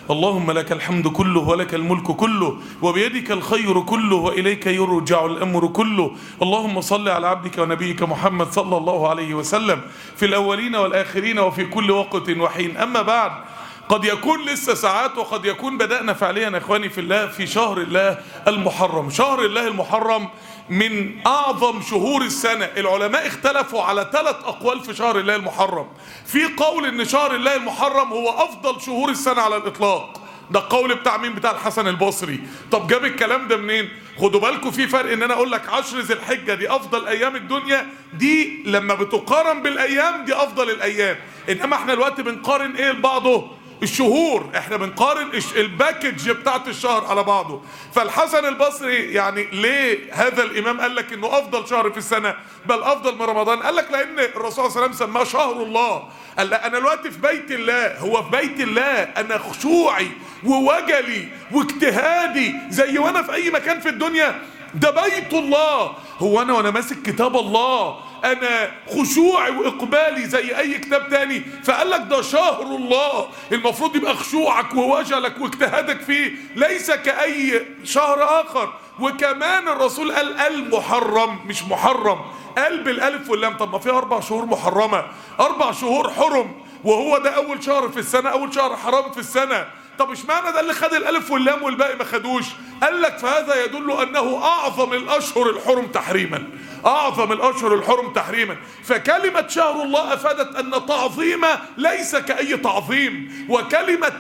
اللهم لك الحمد كله ولك الملك كله وبيدك الخير كله وإليك يرجع الأمر كله اللهم صل على عبدك ونبيك محمد صلى الله عليه وسلم في الأولين والآخرين وفي كل وقت وحين أما بعد قد يكون لسه ساعات وقد يكون بدأنا فعليا إخواني في الله في شهر الله المحرم شهر الله المحرم من أعظم شهور السنة العلماء اختلفوا على ثلاث أقوال في شهر الله المحرم في قول إن شهر الله المحرم هو أفضل شهور السنة على الإطلاق ده القول بتاع مين بتاع الحسن البصري طب جاب الكلام ده منين خدوا بالكم في فرق ان انا اقول لك عشر ذي الحجه دي افضل ايام الدنيا دي لما بتقارن بالايام دي افضل الايام انما احنا دلوقتي بنقارن ايه لبعضه الشهور احنا بنقارن الباكج بتاعت الشهر على بعضه فالحسن البصري يعني ليه هذا الامام قال لك انه افضل شهر في السنه بل افضل من رمضان قال لك لان الرسول صلى الله عليه وسلم سماه شهر الله قال لا انا دلوقتي في بيت الله هو في بيت الله انا خشوعي ووجلي واجتهادي زي وانا في اي مكان في الدنيا ده بيت الله هو انا وانا ماسك كتاب الله انا خشوعي واقبالي زي اي كتاب تاني فقال لك ده شهر الله المفروض يبقى خشوعك ووجلك واجتهادك فيه ليس كاي شهر اخر وكمان الرسول قال المحرم مش محرم قال بالالف واللام طب ما في اربع شهور محرمه اربع شهور حرم وهو ده اول شهر في السنه اول شهر حرام في السنه طب اشمعنى ده اللي خد الالف واللام والباقي ما خدوش قال لك فهذا يدل انه اعظم الاشهر الحرم تحريما اعظم الاشهر الحرم تحريما فكلمه شهر الله افادت ان تعظيمه ليس كاي تعظيم وكلمه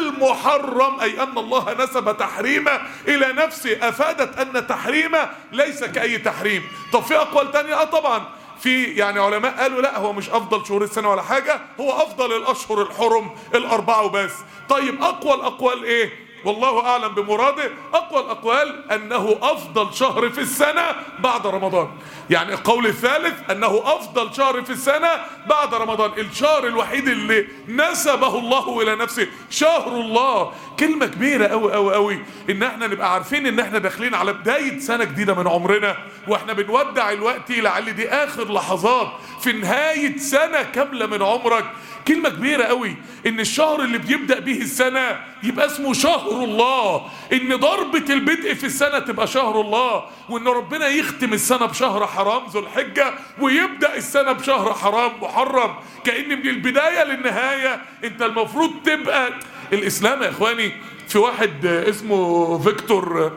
المحرم اي ان الله نسب تحريمه الى نفسه افادت ان تحريمه ليس كاي تحريم طب في اقوال تانية اه طبعا في يعني علماء قالوا لا هو مش افضل شهور السنه ولا حاجه هو افضل الاشهر الحرم الاربعه وبس طيب اقوى الاقوال ايه والله اعلم بمراده اقوى الاقوال انه افضل شهر في السنه بعد رمضان يعني القول الثالث انه افضل شهر في السنه بعد رمضان الشهر الوحيد اللي نسبه الله الى نفسه شهر الله كلمه كبيره قوي قوي قوي ان احنا نبقى عارفين ان احنا داخلين على بدايه سنه جديده من عمرنا واحنا بنودع الوقت لعل دي اخر لحظات في نهايه سنه كامله من عمرك كلمة كبيرة قوي ان الشهر اللي بيبدأ به السنة يبقى اسمه شهر الله ان ضربة البدء في السنة تبقى شهر الله وان ربنا يختم السنة بشهر حرام ذو الحجة ويبدأ السنة بشهر حرام محرم كأن من البداية للنهاية انت المفروض تبقى الاسلام يا اخواني في واحد اسمه فيكتور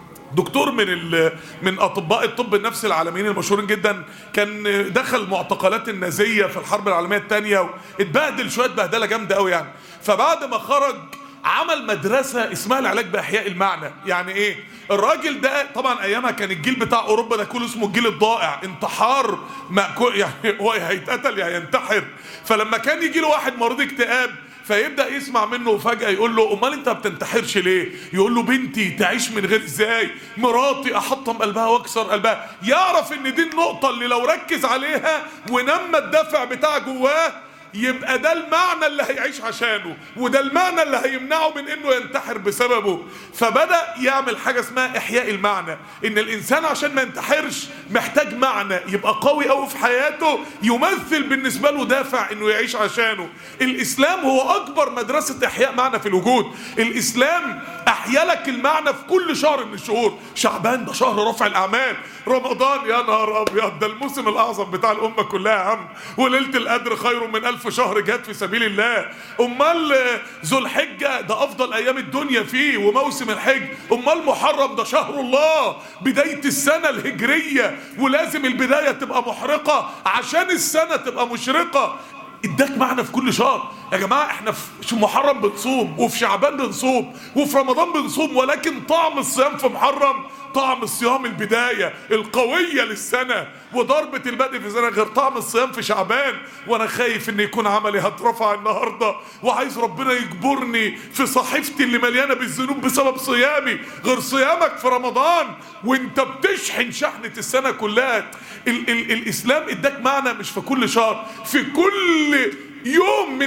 دكتور من من اطباء الطب النفسي العالميين المشهورين جدا كان دخل معتقلات النازيه في الحرب العالميه الثانيه واتبهدل شويه بهدله جامده قوي يعني فبعد ما خرج عمل مدرسة اسمها العلاج بإحياء المعنى يعني ايه الراجل ده طبعا ايامها كان الجيل بتاع اوروبا ده كله اسمه الجيل الضائع انتحار مأكول يعني هو هيتقتل يا ينتحر فلما كان يجي له واحد مريض اكتئاب فيبدا يسمع منه وفجاه يقول له امال انت ما بتنتحرش ليه يقول له بنتي تعيش من غير ازاي مراتي احطم قلبها واكسر قلبها يعرف ان دي النقطه اللي لو ركز عليها ونمى الدافع بتاع جواه يبقى ده المعنى اللي هيعيش عشانه وده المعنى اللي هيمنعه من انه ينتحر بسببه فبدأ يعمل حاجة اسمها احياء المعنى ان الانسان عشان ما ينتحرش محتاج معنى يبقى قوي قوي في حياته يمثل بالنسبة له دافع انه يعيش عشانه الاسلام هو اكبر مدرسة احياء معنى في الوجود الاسلام احيا لك المعنى في كل شهر من الشهور شعبان ده شهر رفع الاعمال رمضان يا نهار ابيض ده الموسم الاعظم بتاع الامه كلها يا عم وليله القدر خير من الف شهر جهاد في سبيل الله امال ذو الحجه ده افضل ايام الدنيا فيه وموسم الحج امال محرم ده شهر الله بدايه السنه الهجريه ولازم البدايه تبقى محرقه عشان السنه تبقى مشرقه اداك معنى في كل شهر يا جماعه احنا في محرم بنصوم وفي شعبان بنصوم وفي رمضان بنصوم ولكن طعم الصيام في محرم طعم الصيام البدايه القويه للسنه وضربه البدء في سنه غير طعم الصيام في شعبان وانا خايف ان يكون عملي هترفع النهارده وعايز ربنا يجبرني في صحيفتي اللي مليانه بالذنوب بسبب صيامي غير صيامك في رمضان وانت بتشحن شحنه السنه كلها ال ال الاسلام اداك معنى مش في كل شهر في كل يوم من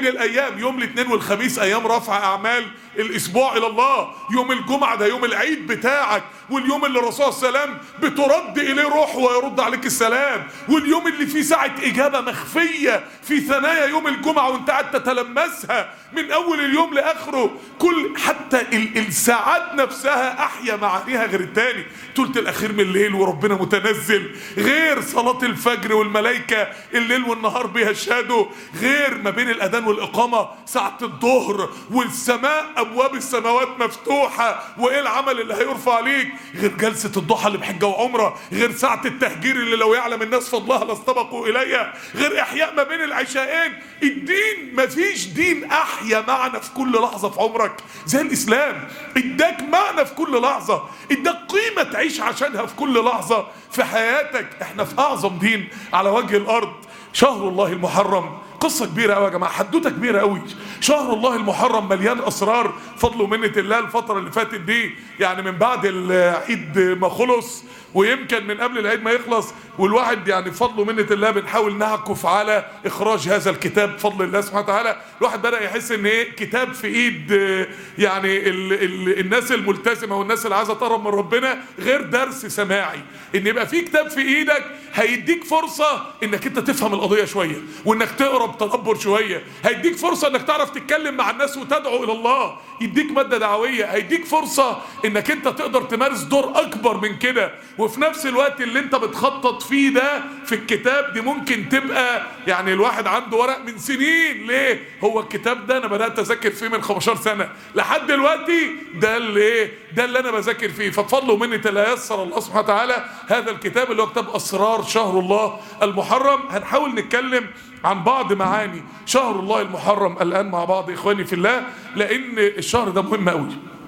بين الايام يوم الاثنين والخميس ايام رفع اعمال الاسبوع الى الله يوم الجمعه ده يوم العيد بتاعك واليوم اللي الرسول صلى الله عليه وسلم بترد اليه روح ويرد عليك السلام واليوم اللي فيه ساعه اجابه مخفيه في ثنايا يوم الجمعه وانت قاعد تتلمسها من اول اليوم لاخره كل حتى ال- الساعات نفسها احيا معانيها غير التاني تلت الاخير من الليل وربنا متنزل غير صلاه الفجر والملائكه الليل والنهار بيشهدوا غير ما بين الاذان والاقامه ساعه الظهر والسماء ابواب السماوات مفتوحه وايه العمل اللي هيرفع عليك غير جلسه الضحى اللي بحجه وعمره غير ساعه التهجير اللي لو يعلم الناس فضلها لاستبقوا اليها غير احياء ما بين العشاءين الدين مفيش دين احيا معنى في كل لحظه في عمرك زي الاسلام اداك معنى في كل لحظه اداك قيمه تعيش عشانها في كل لحظه في حياتك احنا في اعظم دين على وجه الارض شهر الله المحرم قصة كبيرة قوي يا جماعة حدوتة كبيرة قوي شهر الله المحرم مليان أسرار فضل ومنة الله الفترة اللي فاتت دي يعني من بعد العيد ما خلص ويمكن من قبل العيد ما يخلص والواحد يعني بفضل ومنة الله بنحاول نعكف على إخراج هذا الكتاب بفضل الله سبحانه وتعالى الواحد بدأ يحس إن إيه كتاب في إيد آه، يعني ال ال الناس الملتزمة والناس اللي عايزة تقرب من ربنا غير درس سماعي إن يبقى في كتاب في إيدك هيديك فرصة إنك أنت تفهم القضية شوية وإنك تقرا بتدبر شوية هيديك فرصة إنك تعرف تتكلم مع الناس وتدعو إلى الله يديك مادة دعوية هيديك فرصة إنك أنت تقدر تمارس دور أكبر من كده وفي نفس الوقت اللي أنت بتخطط فيه ده في الكتاب دي ممكن تبقى يعني الواحد عنده ورق من سنين ليه هو الكتاب ده أنا بدأت أذاكر فيه من 15 سنة لحد دلوقتي ده اللي إيه ده اللي أنا بذاكر فيه فبفضل ومنة لا يسر الله سبحانه وتعالى هذا الكتاب اللي هو كتاب أسرار شهر الله المحرم هنحاول نتكلم عن بعض معاني شهر الله المحرم الآن مع بعض إخواني في الله لأن الشهر ده مهم قوي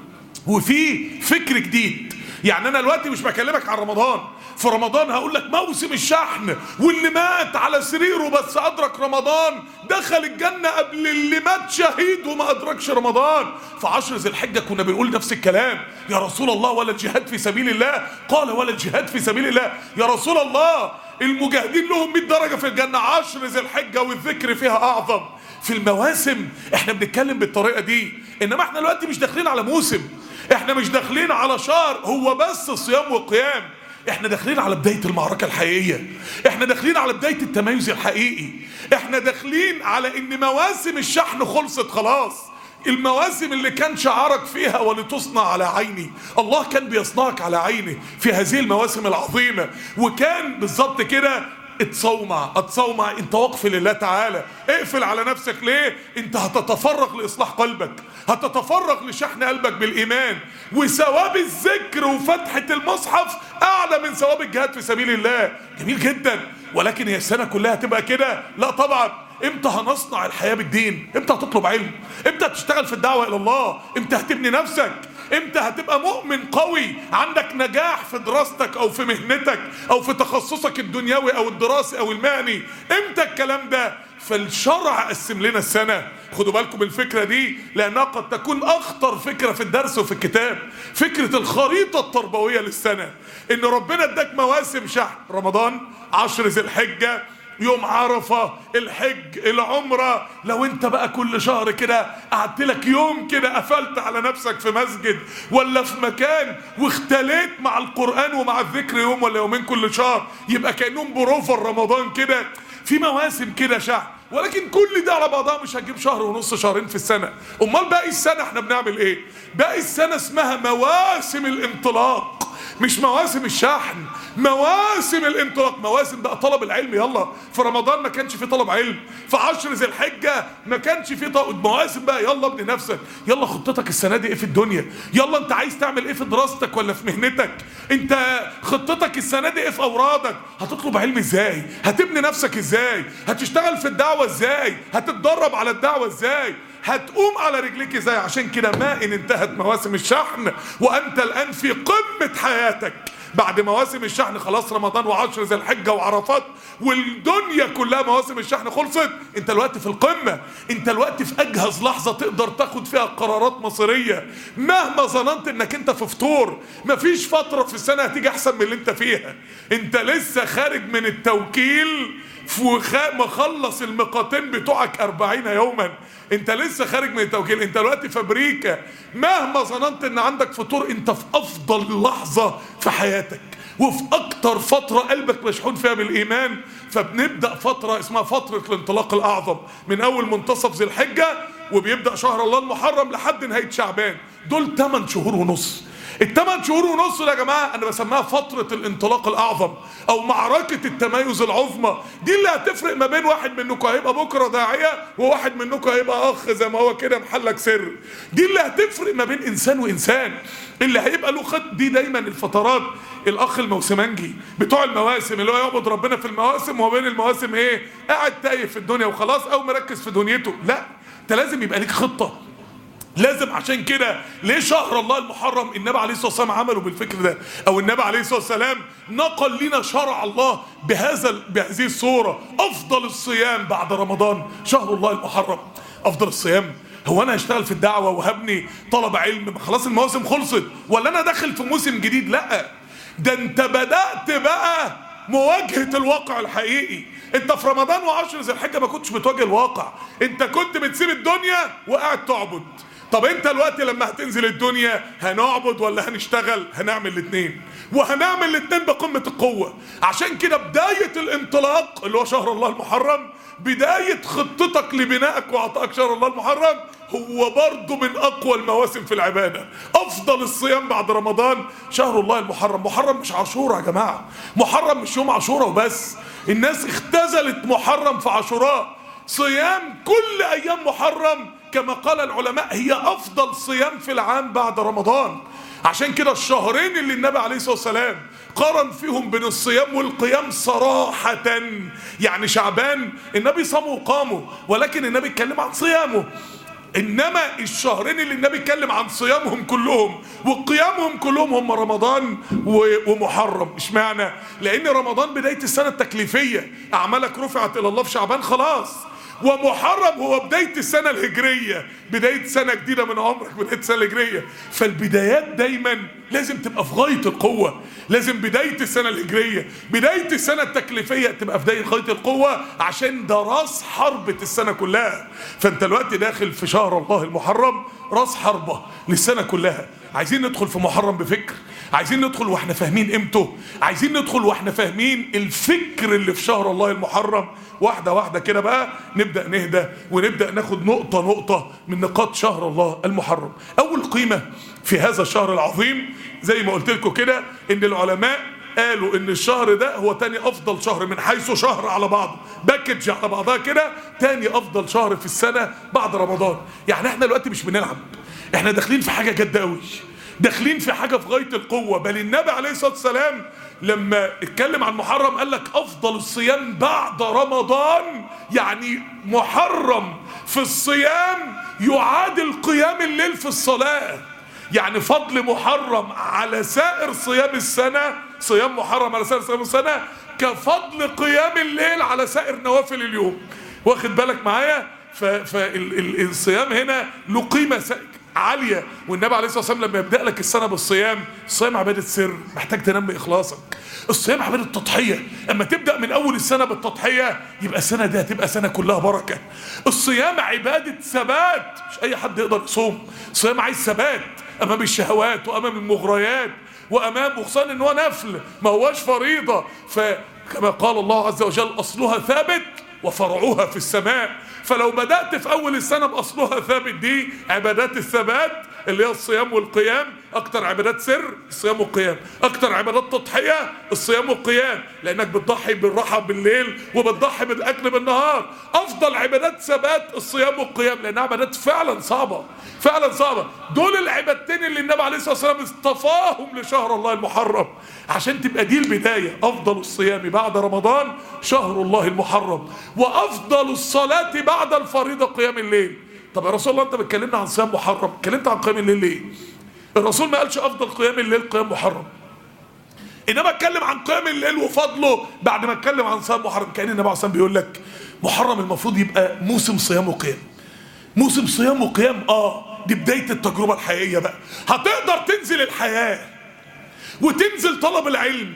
وفي فكر جديد يعني انا دلوقتي مش بكلمك عن رمضان في رمضان هقول لك موسم الشحن واللي مات على سريره بس ادرك رمضان دخل الجنه قبل اللي مات شهيد وما ادركش رمضان في عشر ذي الحجه كنا بنقول نفس الكلام يا رسول الله ولا الجهاد في سبيل الله قال ولا الجهاد في سبيل الله يا رسول الله المجاهدين لهم 100 درجه في الجنه عشر ذي الحجه والذكر فيها اعظم في المواسم احنا بنتكلم بالطريقه دي انما احنا دلوقتي مش داخلين على موسم احنا مش داخلين على شهر هو بس صيام وقيام احنا داخلين على بداية المعركة الحقيقية احنا داخلين على بداية التميز الحقيقي احنا داخلين على ان مواسم الشحن خلصت خلاص المواسم اللي كان شعارك فيها ولتصنع على عيني الله كان بيصنعك على عينه في هذه المواسم العظيمة وكان بالظبط كده اتصومع اتصومع انت وقف لله تعالى اقفل على نفسك ليه انت هتتفرغ لاصلاح قلبك هتتفرغ لشحن قلبك بالايمان وثواب الذكر وفتحة المصحف اعلى من ثواب الجهاد في سبيل الله جميل جدا ولكن هي السنة كلها تبقى كده لا طبعا امتى هنصنع الحياة بالدين امتى هتطلب علم امتى هتشتغل في الدعوة الى الله امتى هتبني نفسك امتى هتبقى مؤمن قوي عندك نجاح في دراستك او في مهنتك او في تخصصك الدنيوي او الدراسي او المهني امتى الكلام ده فالشرع قسم لنا السنة خدوا بالكم من الفكرة دي لأنها قد تكون أخطر فكرة في الدرس وفي الكتاب فكرة الخريطة التربوية للسنة إن ربنا اداك مواسم شهر رمضان عشر ذي الحجة يوم عرفة الحج العمرة لو انت بقى كل شهر كده قعدت لك يوم كده قفلت على نفسك في مسجد ولا في مكان واختليت مع القرآن ومع الذكر يوم ولا يومين كل شهر يبقى كأنهم بروفة رمضان كده في مواسم كده شهر ولكن كل ده على بعضها مش هتجيب شهر ونص شهرين في السنة امال باقي السنة احنا بنعمل ايه باقي السنة اسمها مواسم الانطلاق مش مواسم الشحن مواسم الانطلاق مواسم بقى طلب العلم يلا في رمضان ما كانش في طلب علم في عشر ذي الحجة ما كانش في طلب مواسم بقى يلا ابني نفسك يلا خطتك السنة دي ايه في الدنيا يلا انت عايز تعمل ايه في دراستك ولا في مهنتك انت خطتك السنة دي ايه في اورادك هتطلب علم ازاي هتبني نفسك ازاي هتشتغل في الدعوة ازاي هتتدرب على الدعوة ازاي هتقوم على رجليك ازاي عشان كده ما ان انتهت مواسم الشحن وانت الان في قمة حياتك بعد مواسم الشحن خلاص رمضان وعشر ذي الحجة وعرفات والدنيا كلها مواسم الشحن خلصت انت الوقت في القمة انت الوقت في اجهز لحظة تقدر تاخد فيها قرارات مصيرية مهما ظننت انك انت في فطور مفيش فترة في السنة هتيجي احسن من اللي انت فيها انت لسه خارج من التوكيل مخلص المقاتين بتوعك أربعين يوما انت لسه خارج من التوكيل انت دلوقتي في امريكا مهما ظننت ان عندك فطور انت في افضل لحظة في حياتك وفي اكتر فترة قلبك مشحون فيها بالايمان فبنبدأ فترة اسمها فترة الانطلاق الاعظم من اول منتصف ذي الحجة وبيبدأ شهر الله المحرم لحد نهاية شعبان دول 8 شهور ونص الثمان شهور ونص يا جماعة أنا بسميها فترة الانطلاق الأعظم أو معركة التميز العظمى دي اللي هتفرق ما بين واحد منكم هيبقى بكرة داعية وواحد منكم هيبقى أخ زي ما هو كده محلك سر دي اللي هتفرق ما بين إنسان وإنسان اللي هيبقى له خط دي دايما الفترات الأخ الموسمنجي بتوع المواسم اللي هو يعبد ربنا في المواسم وما بين المواسم إيه قاعد تايه في الدنيا وخلاص أو مركز في دنيته لا أنت لازم يبقى ليك خطة لازم عشان كده ليه شهر الله المحرم النبي عليه الصلاه والسلام عمله بالفكر ده او النبي عليه الصلاه والسلام نقل لنا شرع الله بهذا بهذه الصوره افضل الصيام بعد رمضان شهر الله المحرم افضل الصيام هو انا هشتغل في الدعوه وهبني طلب علم خلاص المواسم خلصت ولا انا داخل في موسم جديد لا ده انت بدات بقى مواجهه الواقع الحقيقي انت في رمضان وعشر ذي الحجه ما كنتش بتواجه الواقع انت كنت بتسيب الدنيا وقاعد تعبد طب انت الوقت لما هتنزل الدنيا هنعبد ولا هنشتغل هنعمل الاثنين وهنعمل الاثنين بقمة القوة عشان كده بداية الانطلاق اللي هو شهر الله المحرم بداية خطتك لبنائك وعطائك شهر الله المحرم هو برضه من اقوى المواسم في العبادة افضل الصيام بعد رمضان شهر الله المحرم محرم مش عاشوراء يا جماعة محرم مش يوم عاشوراء وبس الناس اختزلت محرم في عاشوراء صيام كل ايام محرم كما قال العلماء هي افضل صيام في العام بعد رمضان عشان كده الشهرين اللي النبي عليه الصلاه والسلام قارن فيهم بين الصيام والقيام صراحة يعني شعبان النبي صاموا وقاموا ولكن النبي اتكلم عن صيامه انما الشهرين اللي النبي اتكلم عن صيامهم كلهم وقيامهم كلهم هم رمضان ومحرم اشمعنى لان رمضان بدايه السنه التكليفيه اعمالك رفعت الى الله في شعبان خلاص ومحرم هو بداية السنة الهجرية بداية سنة جديدة من عمرك بداية السنة الهجرية فالبدايات دايما لازم تبقى في غاية القوة لازم بداية السنة الهجرية بداية السنة التكليفية تبقى في بداية غاية القوة عشان ده راس حربة السنة كلها فانت الوقت داخل في شهر الله المحرم راس حربة للسنة كلها عايزين ندخل في محرم بفكر عايزين ندخل واحنا فاهمين قيمته عايزين ندخل واحنا فاهمين الفكر اللي في شهر الله المحرم واحدة واحدة كده بقى نبدأ نهدى ونبدأ ناخد نقطة نقطة من نقاط شهر الله المحرم أول قيمة في هذا الشهر العظيم زي ما قلت لكم كده إن العلماء قالوا ان الشهر ده هو تاني افضل شهر من حيث شهر على بعضه باكج على بعضها كده تاني افضل شهر في السنة بعد رمضان يعني احنا دلوقتي مش بنلعب احنا داخلين في حاجة جد قوي داخلين في حاجة في غاية القوة بل النبي عليه الصلاة والسلام لما اتكلم عن محرم قال لك افضل الصيام بعد رمضان يعني محرم في الصيام يعادل قيام الليل في الصلاة يعني فضل محرم على سائر صيام السنة صيام محرم على سائر صيام السنة كفضل قيام الليل على سائر نوافل اليوم واخد بالك معايا فالصيام هنا له قيمة عالية والنبي عليه الصلاة والسلام لما يبدأ لك السنة بالصيام الصيام عبادة سر محتاج تنمي إخلاصك الصيام عبادة تضحية أما تبدأ من أول السنة بالتضحية يبقى السنة دي هتبقى سنة كلها بركة الصيام عبادة ثبات مش أي حد يقدر يصوم الصيام عايز ثبات أمام الشهوات وأمام المغريات وأمام وخصوصا إن هو نفل ما هواش فريضة فكما قال الله عز وجل أصلها ثابت وفرعها في السماء فلو بدأت في أول السنة بأصلها ثابت دي عبادات الثبات اللي هي الصيام والقيام أكتر عبادات سر الصيام والقيام أكتر عبادات تضحية الصيام والقيام لأنك بتضحي بالراحة بالليل وبتضحي بالأكل بالنهار أفضل عبادات ثبات الصيام والقيام لأنها عبادات فعلا صعبة فعلا صعبة دول العبادتين اللي النبي عليه الصلاة والسلام اصطفاهم لشهر الله المحرم عشان تبقى دي البداية أفضل الصيام بعد رمضان شهر الله المحرم وأفضل الصلاة بعد الفريضة قيام الليل طب يا رسول الله أنت بتكلمنا عن صيام محرم اتكلمت عن قيام الليل ليه الرسول ما قالش أفضل قيام الليل قيام محرم انما اتكلم عن قيام الليل وفضله بعد ما اتكلم عن صيام محرم كان النبي عليه الصلاه بيقول لك محرم المفروض يبقى موسم صيام وقيام موسم صيام وقيام اه دي بدايه التجربه الحقيقيه بقى هتقدر تنزل الحياه وتنزل طلب العلم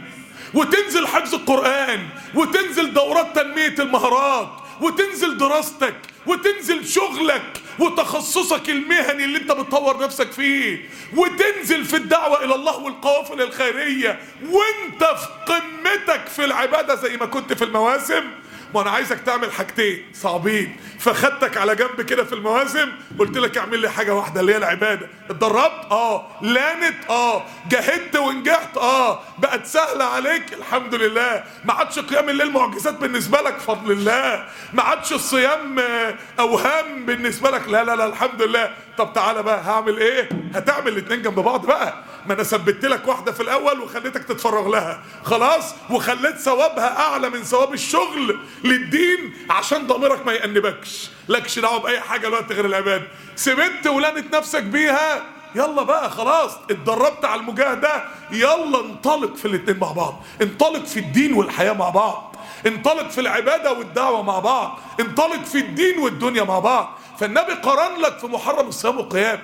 وتنزل حفظ القرآن وتنزل دورات تنمية المهارات وتنزل دراستك وتنزل شغلك وتخصصك المهني اللي انت بتطور نفسك فيه وتنزل في الدعوة الى الله والقوافل الخيرية وانت في قمتك في العبادة زي ما كنت في المواسم ما انا عايزك تعمل حاجتين صعبين فخدتك على جنب كده في المواسم قلت لك اعمل لي حاجه واحده اللي هي العباده اتدربت اه لانت اه جاهدت ونجحت اه بقت سهله عليك الحمد لله ما عادش قيام الليل معجزات بالنسبه لك فضل الله ما عادش الصيام آه، اوهام بالنسبه لك لا لا لا الحمد لله طب تعالى بقى هعمل ايه هتعمل الاتنين جنب بعض بقى ما انا ثبت لك واحده في الاول وخليتك تتفرغ لها خلاص وخليت ثوابها اعلى من ثواب الشغل للدين عشان ضميرك ما يأنبكش لكش دعوه باي حاجه الوقت غير العباده سبت ولانت نفسك بيها يلا بقى خلاص اتدربت على المجاهده يلا انطلق في الاتنين مع بعض انطلق في الدين والحياه مع بعض انطلق في العباده والدعوه مع بعض انطلق في الدين والدنيا مع بعض فالنبي قرن لك في محرم الصيام والقيام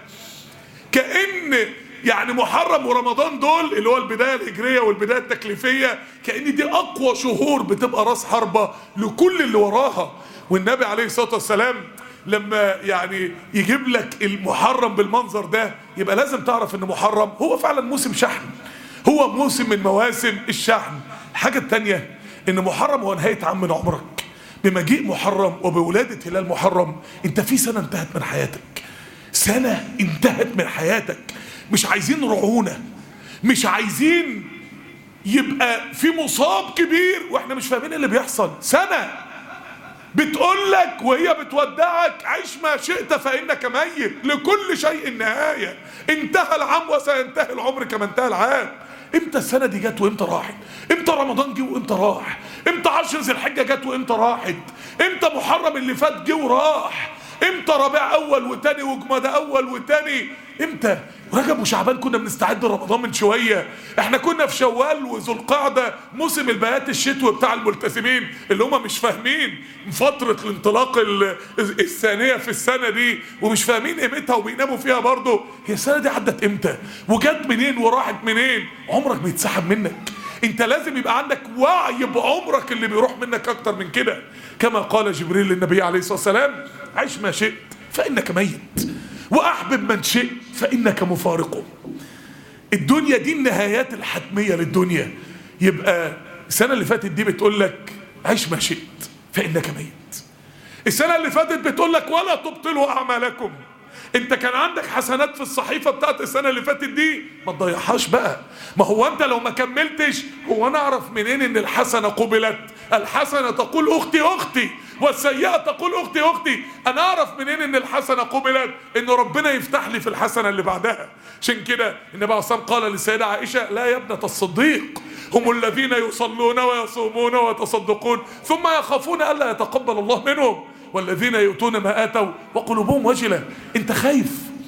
كأن يعني محرم ورمضان دول اللي هو البداية الهجرية والبداية التكليفية كأن دي أقوى شهور بتبقى راس حربة لكل اللي وراها والنبي عليه الصلاة والسلام لما يعني يجيب لك المحرم بالمنظر ده يبقى لازم تعرف ان محرم هو فعلا موسم شحن هو موسم من مواسم الشحن الحاجة التانية ان محرم هو نهاية عام من عمرك بمجيء محرم وبولادة هلال محرم انت في سنة انتهت من حياتك سنة انتهت من حياتك مش عايزين رعونة مش عايزين يبقى في مصاب كبير واحنا مش فاهمين اللي بيحصل سنة بتقول لك وهي بتودعك عيش ما شئت فإنك ميت لكل شيء نهاية انتهى العام وسينتهي العمر كما انتهى العام امتى السنة دي جت وامتى راحت امتى رمضان جه وامتى راح امتى عشر ذي الحجة جت وامتى راحت امتى محرم اللي فات جه وراح امتى ربيع اول وتاني وجمادى اول وتاني امتى رجب وشعبان كنا بنستعد لرمضان من شويه احنا كنا في شوال وذو القعده موسم البيات الشتوي بتاع الملتزمين اللي هم مش فاهمين فتره الانطلاق ال- الثانيه في السنه دي ومش فاهمين قيمتها وبيناموا فيها برضه هي السنه دي عدت امتى وجت منين وراحت منين عمرك بيتسحب منك انت لازم يبقى عندك وعي بعمرك اللي بيروح منك اكتر من كده كما قال جبريل للنبي عليه الصلاه والسلام عيش ما شئت فانك ميت واحبب من شئت فانك مفارقه الدنيا دي النهايات الحتميه للدنيا يبقى السنه اللي فاتت دي بتقول لك عيش ما شئت فانك ميت السنه اللي فاتت بتقول لك ولا تبطلوا اعمالكم انت كان عندك حسنات في الصحيفه بتاعت السنه اللي فاتت دي ما تضيعهاش بقى ما هو انت لو ما كملتش هو انا اعرف منين ان الحسنه قبلت الحسنه تقول اختي اختي والسيئه تقول اختي اختي انا اعرف منين ان الحسنه قبلت ان ربنا يفتح لي في الحسنه اللي بعدها عشان كده النبي عليه الصلاه والسلام قال للسيده عائشه لا يا ابنه الصديق هم الذين يصلون ويصومون ويتصدقون ثم يخافون الا يتقبل الله منهم والذين يؤتون ما اتوا وقلوبهم وجله انت خايف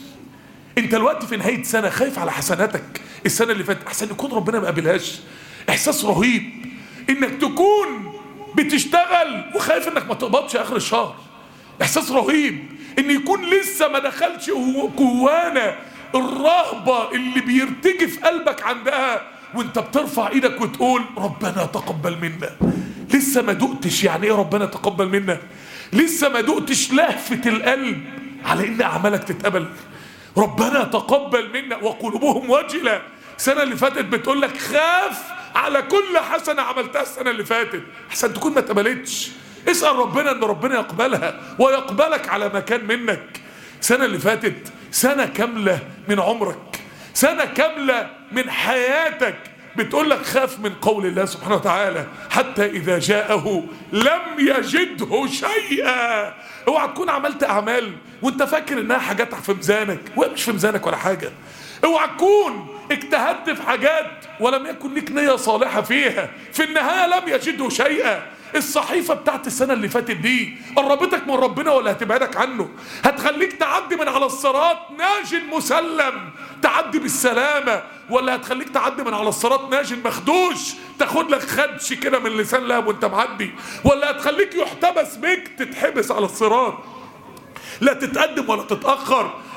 انت الوقت في نهايه سنه خايف على حسناتك السنه اللي فاتت احسن يكون ربنا ما قابلهاش احساس رهيب انك تكون بتشتغل وخايف انك ما تقبضش اخر الشهر احساس رهيب ان يكون لسه ما دخلش جوانا الرهبه اللي بيرتجي في قلبك عندها وانت بترفع ايدك وتقول ربنا تقبل منا لسه ما دقتش يعني ايه ربنا تقبل منا لسه ما دقتش لهفه القلب على ان اعمالك تتقبل ربنا تقبل منا وقلوبهم وجلة السنة اللي فاتت بتقول لك خاف على كل حسنة عملتها السنة اللي فاتت احسن تكون ما اتقبلتش اسأل ربنا ان ربنا يقبلها ويقبلك على مكان منك السنة اللي فاتت سنة كاملة من عمرك سنة كاملة من حياتك بتقول لك خاف من قول الله سبحانه وتعالى حتى إذا جاءه لم يجده شيئا اوعى تكون عملت أعمال وانت فاكر انها حاجات في ميزانك وهي مش في ميزانك ولا حاجة اوعى تكون اجتهدت في حاجات ولم يكن لك نية صالحة فيها في النهاية لم يجده شيئا الصحيفة بتاعت السنة اللي فاتت دي قربتك من ربنا ولا هتبعدك عنه هتخليك تعدي من على الصراط ناج مسلم تعدي بالسلامة ولا هتخليك تعدي من على الصراط ناج مخدوش تاخد لك خدش كده من لسان لهب وانت معدي ولا هتخليك يحتبس بك تتحبس على الصراط لا تتقدم ولا تتأخر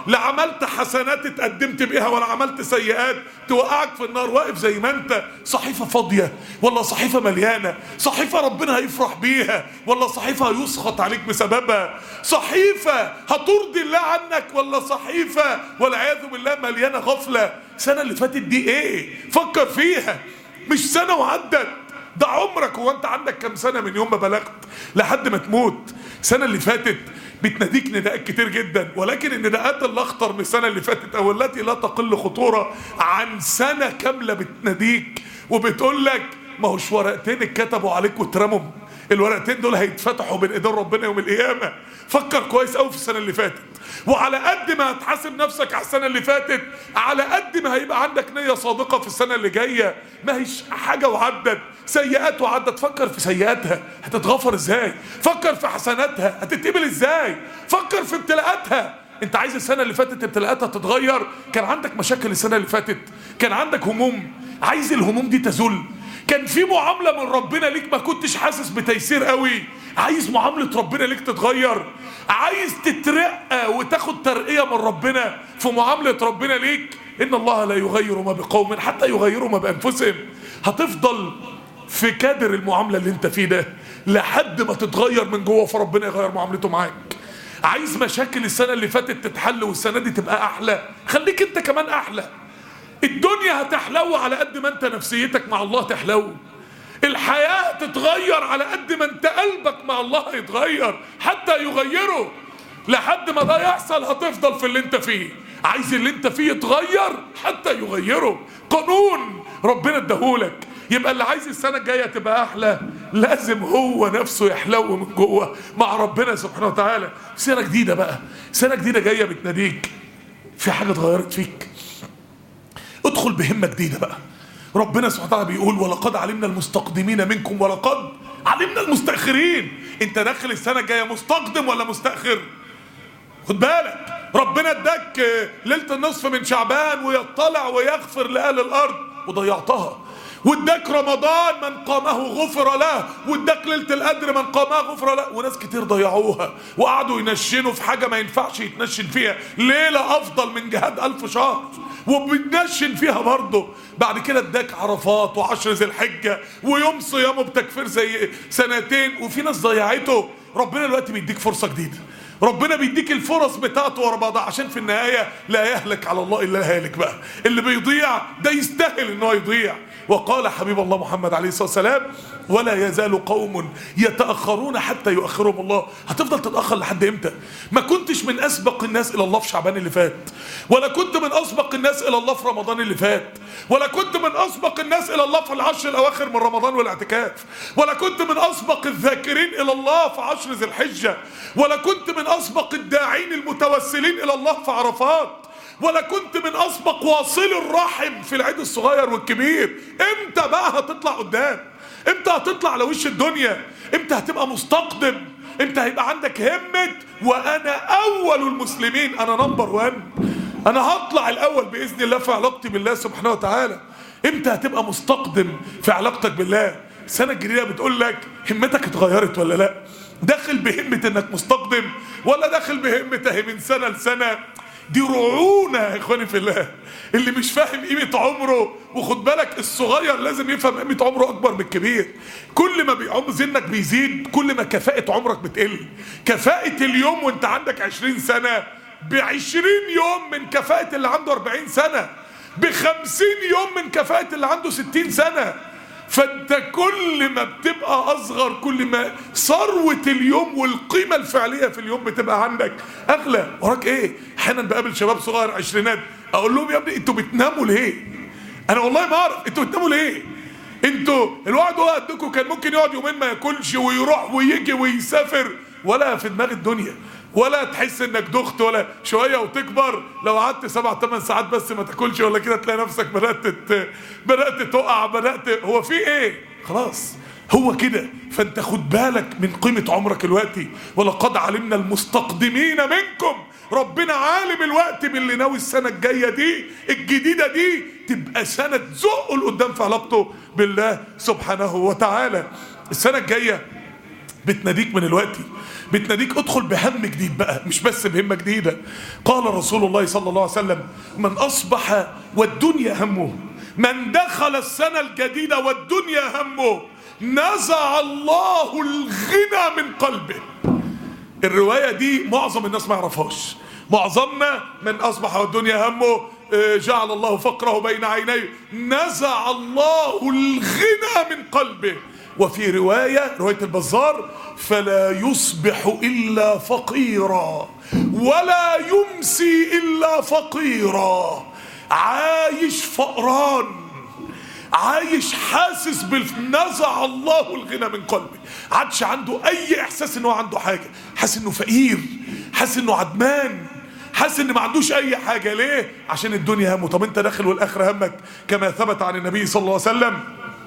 لا عملت حسنات اتقدمت بيها ولا عملت سيئات توقعك في النار واقف زي ما انت صحيفة فاضية ولا صحيفة مليانة صحيفة ربنا هيفرح بيها ولا صحيفة هيسخط عليك بسببها صحيفة هترضي الله عنك ولا صحيفة والعياذ بالله مليانة غفلة السنة اللي فاتت دي ايه فكر فيها مش سنة وعدت ده عمرك هو انت عندك كام سنة من يوم ما بلغت لحد ما تموت السنة اللي فاتت بتناديك نداءات كتير جدا ولكن النداءات اللي اخطر من السنة اللي فاتت او التي لا تقل خطورة عن سنة كاملة بتناديك وبتقول لك ما هوش ورقتين اتكتبوا عليك واترموا الورقتين دول هيتفتحوا بين ايدين ربنا يوم القيامة فكر كويس قوي في السنة اللي فاتت وعلى قد ما هتحاسب نفسك على السنة اللي فاتت على قد ما هيبقى عندك نية صادقة في السنة اللي جاية ما هيش حاجة وعدت سيئات وعدت فكر في سيئاتها هتتغفر ازاي فكر في حسناتها هتتقبل ازاي فكر في ابتلاءاتها انت عايز السنة اللي فاتت ابتلاءاتها تتغير كان عندك مشاكل السنة اللي فاتت كان عندك هموم عايز الهموم دي تزول كان في معاملة من ربنا ليك ما كنتش حاسس بتيسير قوي عايز معاملة ربنا ليك تتغير عايز تترقى وتاخد ترقية من ربنا في معاملة ربنا ليك إن الله لا يغير ما بقوم حتى يغيروا ما بأنفسهم هتفضل في كادر المعاملة اللي انت فيه ده لحد ما تتغير من جوه فربنا يغير معاملته معاك عايز مشاكل السنة اللي فاتت تتحل والسنة دي تبقى أحلى خليك انت كمان أحلى الدنيا هتحلو على قد ما انت نفسيتك مع الله تحلو الحياة تتغير على قد ما انت قلبك مع الله يتغير حتى يغيره لحد ما ده يحصل هتفضل في اللي انت فيه عايز اللي انت فيه يتغير حتى يغيره قانون ربنا اداهولك يبقى اللي عايز السنة الجاية تبقى أحلى لازم هو نفسه يحلو من جوه مع ربنا سبحانه وتعالى سنة جديدة بقى سنة جديدة جاية بتناديك في حاجة اتغيرت فيك ادخل بهمة جديدة بقى ربنا سبحانه وتعالى بيقول ولقد علمنا المستقدمين منكم ولقد علمنا المستأخرين انت داخل السنة الجاية مستقدم ولا مستأخر خد بالك ربنا اداك ليلة النصف من شعبان ويطلع ويغفر لأهل الأرض وضيعتها واداك رمضان من قامه غفر له واداك ليله القدر من قامه غفر له وناس كتير ضيعوها وقعدوا ينشنوا في حاجه ما ينفعش يتنشن فيها ليله افضل من جهاد الف شهر وبنشن فيها برضه بعد كده اداك عرفات وعشر ذي الحجه ويوم صيامه بتكفير زي سنتين وفي ناس ضيعته ربنا دلوقتي بيديك فرصه جديده ربنا بيديك الفرص بتاعته ورا بعضها عشان في النهايه لا يهلك على الله الا الهالك بقى اللي بيضيع ده يستاهل ان هو يضيع وقال حبيب الله محمد عليه الصلاه والسلام ولا يزال قوم يتاخرون حتى يؤخرهم الله هتفضل تتاخر لحد امتى ما كنتش من اسبق الناس الى الله في شعبان اللي فات ولا كنت من اسبق الناس الى الله في رمضان اللي فات ولا كنت من اسبق الناس الى الله في العشر الاواخر من رمضان والاعتكاف ولا كنت من اسبق الذاكرين الى الله في عشر ذي الحجه ولا كنت من اسبق الداعين المتوسلين الى الله في عرفات ولا كنت من اسبق واصل الرحم في العيد الصغير والكبير امتى بقى هتطلع قدام امتى هتطلع على وش الدنيا امتى هتبقى مستقدم امتى هيبقى عندك همة وانا اول المسلمين انا نمبر وان انا هطلع الاول باذن الله في علاقتي بالله سبحانه وتعالى امتى هتبقى مستقدم في علاقتك بالله السنة الجديدة بتقول لك همتك اتغيرت ولا لا داخل بهمة انك مستقدم ولا داخل بهمة اهي من سنة لسنة دي رعونة يا اخواني في الله اللي مش فاهم قيمة عمره وخد بالك الصغير لازم يفهم قيمة عمره اكبر من الكبير كل ما بيعم سنك بيزيد كل ما كفاءة عمرك بتقل كفاءة اليوم وانت عندك عشرين سنة بعشرين يوم من كفاءة اللي عنده أربعين سنة بخمسين يوم من كفاءة اللي عنده ستين سنة فانت كل ما بتبقى اصغر كل ما ثروه اليوم والقيمه الفعليه في اليوم بتبقى عندك اغلى وراك ايه احيانا بقابل شباب صغير عشرينات اقول لهم يا ابني انتوا بتناموا ليه انا والله ما اعرف انتوا بتناموا ليه انتوا الواحد هو قدكم كان ممكن يقعد يومين ما ياكلش ويروح ويجي ويسافر ولا في دماغ الدنيا ولا تحس انك دخت ولا شويه وتكبر لو قعدت سبع ثمان ساعات بس ما تاكلش ولا كده تلاقي نفسك بدات تت... بدات تقع بدات هو في ايه خلاص هو كده فانت خد بالك من قيمه عمرك الوقتي ولقد علمنا المستقدمين منكم ربنا عالم الوقت باللي ناوي السنه الجايه دي الجديده دي تبقى سنه تزقه لقدام في علاقته بالله سبحانه وتعالى السنه الجايه بتناديك من الوقت بتناديك ادخل بهم جديد بقى مش بس بهمة جديدة قال رسول الله صلى الله عليه وسلم من أصبح والدنيا همه من دخل السنة الجديدة والدنيا همه نزع الله الغنى من قلبه الرواية دي معظم الناس ما يعرفهاش معظمنا من أصبح والدنيا همه آه، جعل الله فقره بين عينيه نزع الله الغنى من قلبه وفي رواية رواية البزار فلا يصبح إلا فقيرا ولا يمسي إلا فقيرا عايش فقران عايش حاسس بنزع الله الغنى من قلبه عادش عنده اي احساس انه عنده حاجه حاسس انه فقير حاسس انه عدمان حاسس ان ما عندوش اي حاجه ليه عشان الدنيا همه طب انت داخل والاخره همك كما ثبت عن النبي صلى الله عليه وسلم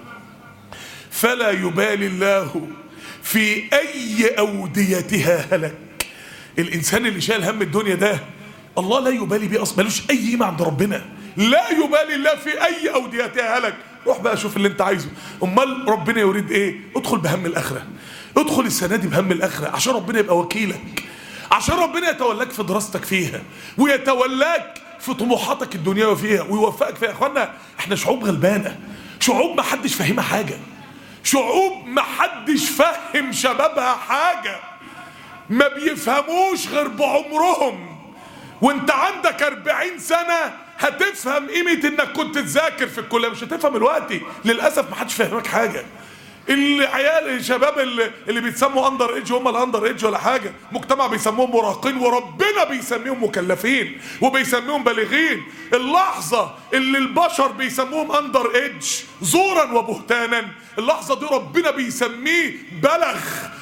فلا يبالي الله في اي اوديتها هلك الانسان اللي شايل هم الدنيا ده الله لا يبالي بيه اصلا ملوش اي قيمه عند ربنا لا يبالي الله في اي اوديتها هلك روح بقى شوف اللي انت عايزه امال ربنا يريد ايه ادخل بهم الاخره ادخل السنه دي بهم الاخره عشان ربنا يبقى وكيلك عشان ربنا يتولاك في دراستك فيها ويتولاك في طموحاتك الدنيويه فيها ويوفقك فيها يا اخوانا احنا شعوب غلبانه شعوب ما حدش فاهمها حاجه شعوب ما حدش فهم شبابها حاجه ما بيفهموش غير بعمرهم وانت عندك 40 سنة هتفهم قيمة انك كنت تذاكر في الكلية مش هتفهم دلوقتي للأسف ما حدش فاهمك حاجة العيال الشباب اللي, اللي بيتسموا اندر ايدج هم الاندر ايدج ولا حاجه مجتمع بيسموهم مراهقين وربنا بيسميهم مكلفين وبيسميهم بالغين اللحظه اللي البشر بيسموهم اندر ايدج زورا وبهتانا اللحظه دي ربنا بيسميه بلغ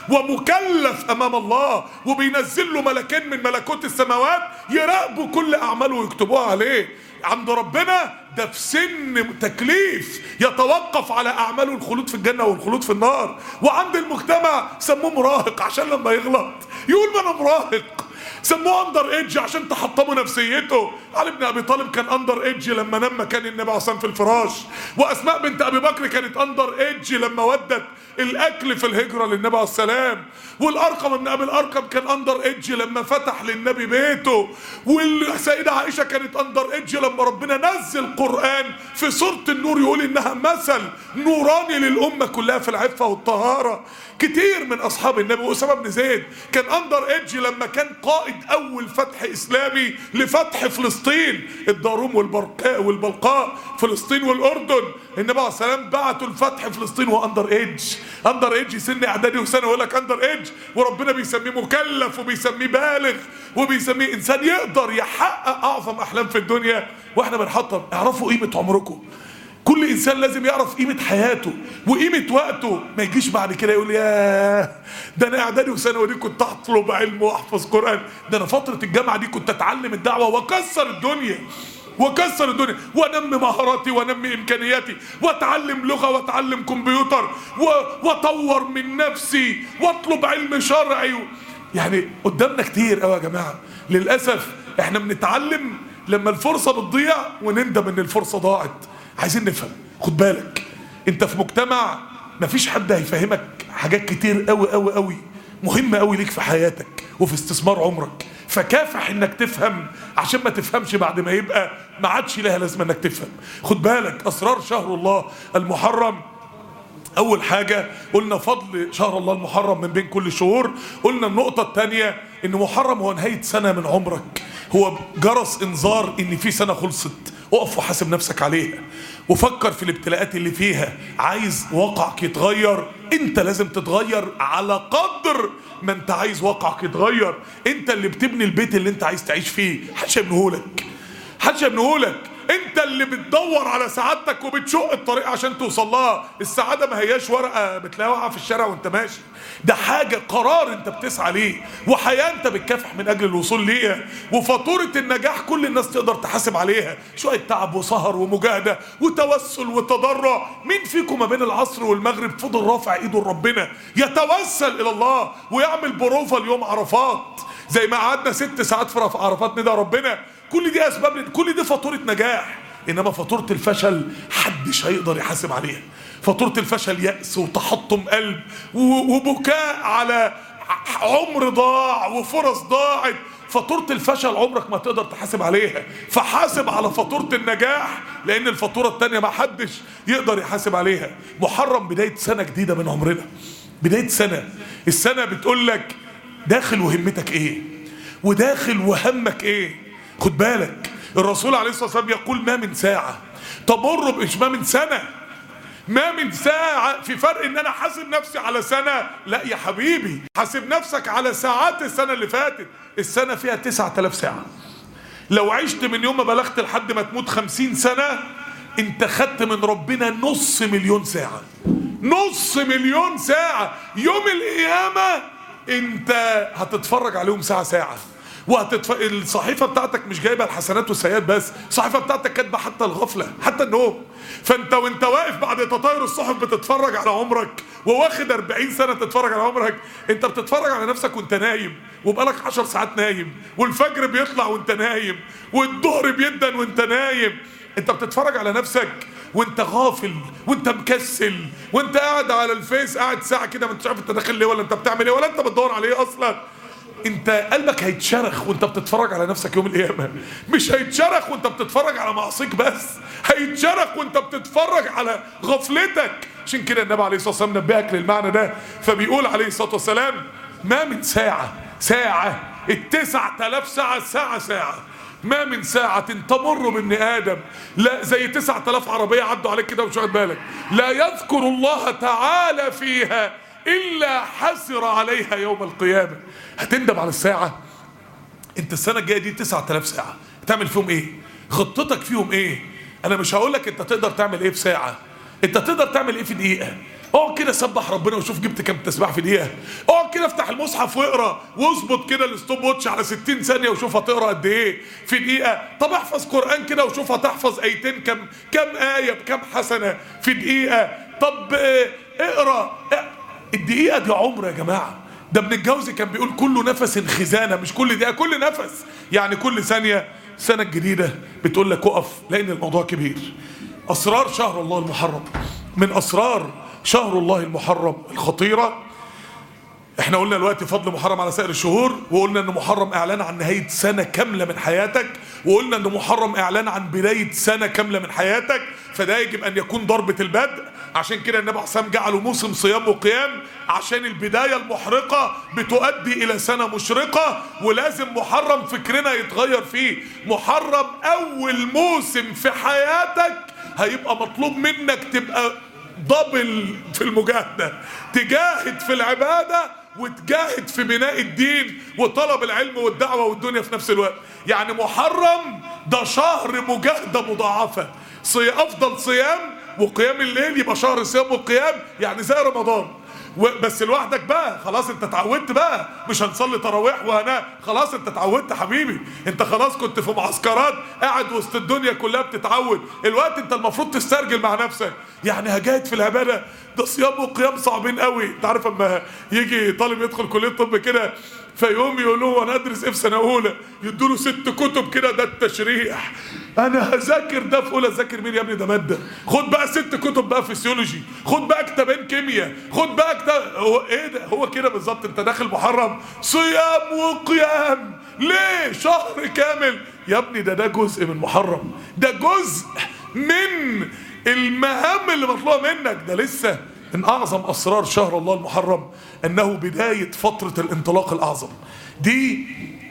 ومكلف امام الله وبينزل له ملكين من ملكوت السماوات يراقبوا كل اعماله ويكتبوها عليه عند ربنا ده في سن تكليف يتوقف على اعماله الخلود في الجنه والخلود في النار وعند المجتمع سموه مراهق عشان لما يغلط يقول ما انا مراهق سموه اندر ايدج عشان تحطموا نفسيته علي بن ابي طالب كان اندر ايدج لما نام مكان النبي عليه في الفراش واسماء بنت ابي بكر كانت اندر ايدج لما ودت الاكل في الهجره للنبي عليه السلام والارقم ابن ابي الارقم كان اندر ايدج لما فتح للنبي بيته والسيده عائشه كانت اندر ايدج لما ربنا نزل قران في سوره النور يقول انها مثل نوراني للامه كلها في العفه والطهاره كتير من اصحاب النبي واسامه بن زيد كان اندر ايدج لما كان قائد اول فتح اسلامي لفتح فلسطين الداروم والبرقاء والبلقاء فلسطين والاردن النبي عليه السلام بعتوا لفتح فلسطين واندر ايدج اندر ايدج سن اعدادي وسنه يقول لك اندر ايدج وربنا بيسميه مكلف وبيسميه بالغ وبيسميه انسان يقدر يحقق اعظم احلام في الدنيا واحنا بنحطم اعرفوا قيمه عمركم كل انسان لازم يعرف قيمه حياته وقيمه وقته ما يجيش بعد كده يقول يا ده انا اعدادي وثانوي دي كنت اطلب علم واحفظ قران ده انا فتره الجامعه دي كنت اتعلم الدعوه واكسر الدنيا واكسر الدنيا وانمي مهاراتي وانمي امكانياتي واتعلم لغه واتعلم كمبيوتر و- واطور من نفسي واطلب علم شرعي و... يعني قدامنا كتير قوي يا جماعه للاسف احنا بنتعلم لما الفرصه بتضيع ونندم ان الفرصه ضاعت عايزين نفهم خد بالك انت في مجتمع مفيش حد هيفهمك حاجات كتير قوي قوي قوي مهمه قوي ليك في حياتك وفي استثمار عمرك فكافح انك تفهم عشان ما تفهمش بعد ما يبقى ما عادش لها لازمه انك تفهم خد بالك اسرار شهر الله المحرم اول حاجة قلنا فضل شهر الله المحرم من بين كل الشهور قلنا النقطة الثانية ان محرم هو نهاية سنة من عمرك هو جرس انذار ان في سنة خلصت اقف وحاسب نفسك عليها وفكر في الابتلاءات اللي فيها عايز واقعك يتغير انت لازم تتغير على قدر ما انت عايز واقعك يتغير انت اللي بتبني البيت اللي انت عايز تعيش فيه محدش يبنيهولك محدش يبنيهولك انت اللي بتدور على سعادتك وبتشق الطريق عشان توصل لها السعاده ما هياش ورقه بتلاقيها واقعه في الشارع وانت ماشي ده حاجه قرار انت بتسعى ليه وحياه انت بتكافح من اجل الوصول ليها وفاتوره النجاح كل الناس تقدر تحاسب عليها شويه تعب وسهر ومجاهده وتوسل وتضرع مين فيكم ما بين العصر والمغرب فضل رافع ايده لربنا يتوسل الى الله ويعمل بروفه اليوم عرفات زي ما قعدنا ست ساعات في عرفات ندى ربنا كل دي اسباب كل دي فاتوره نجاح انما فاتوره الفشل حدش هيقدر يحاسب عليها فاتوره الفشل يأس وتحطم قلب و- وبكاء على عمر ضاع وفرص ضاعت فاتورة الفشل عمرك ما تقدر تحاسب عليها فحاسب على فاتورة النجاح لأن الفاتورة التانية ما حدش يقدر يحاسب عليها محرم بداية سنة جديدة من عمرنا بداية سنة السنة بتقول لك داخل وهمتك ايه وداخل وهمك ايه خد بالك الرسول عليه الصلاة والسلام يقول ما من ساعة تمر مش ما من سنة ما من ساعة في فرق ان انا حاسب نفسي على سنة لا يا حبيبي حاسب نفسك على ساعات السنة اللي فاتت السنة فيها تسعة آلاف ساعة لو عشت من يوم ما بلغت لحد ما تموت خمسين سنة انت خدت من ربنا نص مليون ساعة نص مليون ساعة يوم القيامة انت هتتفرج عليهم ساعة ساعة وهتتف... الصحيفه بتاعتك مش جايبه الحسنات والسيئات بس الصحيفه بتاعتك كاتبه حتى الغفله حتى النوم فانت وانت واقف بعد تطاير الصحف بتتفرج على عمرك وواخد 40 سنه تتفرج على عمرك انت بتتفرج على نفسك وانت نايم وبقالك 10 ساعات نايم والفجر بيطلع وانت نايم والظهر بيدن وانت نايم انت بتتفرج على نفسك وانت غافل وانت مكسل وانت قاعد على الفيس قاعد ساعه كده ما انتش عارف انت داخل ليه ولا انت بتعمل ايه ولا انت بتدور على ايه اصلا انت قلبك هيتشرخ وانت بتتفرج على نفسك يوم القيامه مش هيتشرخ وانت بتتفرج على معصيك بس هيتشرخ وانت بتتفرج على غفلتك عشان كده النبي عليه الصلاه والسلام نبهك للمعنى ده فبيقول عليه الصلاه والسلام ما من ساعه ساعه التسعة آلاف ساعة ساعة ساعة ما من ساعة تمر بابن آدم لا زي تسعة آلاف عربية عدوا عليك كده مش واخد بالك لا يذكر الله تعالى فيها إلا حسر عليها يوم القيامة هتندم على الساعة انت السنة الجاية دي 9000 ساعة تعمل فيهم ايه خطتك فيهم ايه انا مش هقول لك انت تقدر تعمل ايه في ساعة انت تقدر تعمل ايه في دقيقة اقعد كده سبح ربنا وشوف جبت كام تسبيح في دقيقة اقعد كده افتح المصحف واقرا واظبط كده الستوب واتش على 60 ثانية وشوف هتقرا قد ايه في دقيقة طب احفظ قرآن كده وشوف هتحفظ ايتين كم كم آية بكم حسنة في دقيقة طب اه اقرا اه الدقيقة دي عمر يا جماعة ده ابن الجوزي كان بيقول كل نفس خزانة مش كل دقيقة كل نفس يعني كل ثانية السنة الجديدة بتقول لك اقف لأن الموضوع كبير أسرار شهر الله المحرم من أسرار شهر الله المحرم الخطيرة احنا قلنا دلوقتي فضل محرم على سائر الشهور وقلنا ان محرم اعلان عن نهايه سنه كامله من حياتك وقلنا ان محرم اعلان عن بدايه سنه كامله من حياتك فده يجب ان يكون ضربه البدء عشان كده النبي حسام جعله موسم صيام وقيام عشان البدايه المحرقه بتؤدي الى سنه مشرقه ولازم محرم فكرنا يتغير فيه محرم اول موسم في حياتك هيبقى مطلوب منك تبقى دبل في المجاهده تجاهد في العباده وتجاهد في بناء الدين وطلب العلم والدعوه والدنيا في نفس الوقت يعني محرم ده شهر مجاهده مضاعفه صي افضل صيام وقيام الليل يبقى شهر صيام وقيام يعني زي رمضان بس لوحدك بقى خلاص انت اتعودت بقى مش هنصلي تراويح وهنا خلاص انت اتعودت حبيبي انت خلاص كنت في معسكرات قاعد وسط الدنيا كلها بتتعود الوقت انت المفروض تسترجل مع نفسك يعني هجاهد في العباده ده صيام وقيام صعبين قوي انت عارف اما يجي طالب يدخل كليه طب كده فيقوم يقولوا انا ادرس ايه في سنه اولى يدوا له ست كتب كده ده التشريح انا هذاكر ده في اولى ذاكر مين يا ابني ده ماده خد بقى ست كتب بقى فيسيولوجي خد بقى كتابين كيمياء خد بقى كتاب هو ايه ده هو كده بالظبط انت داخل محرم صيام وقيام ليه شهر كامل يا ابني ده ده جزء من محرم ده جزء من المهام اللي مطلوبه منك ده لسه من اعظم اسرار شهر الله المحرم انه بدايه فتره الانطلاق الاعظم دي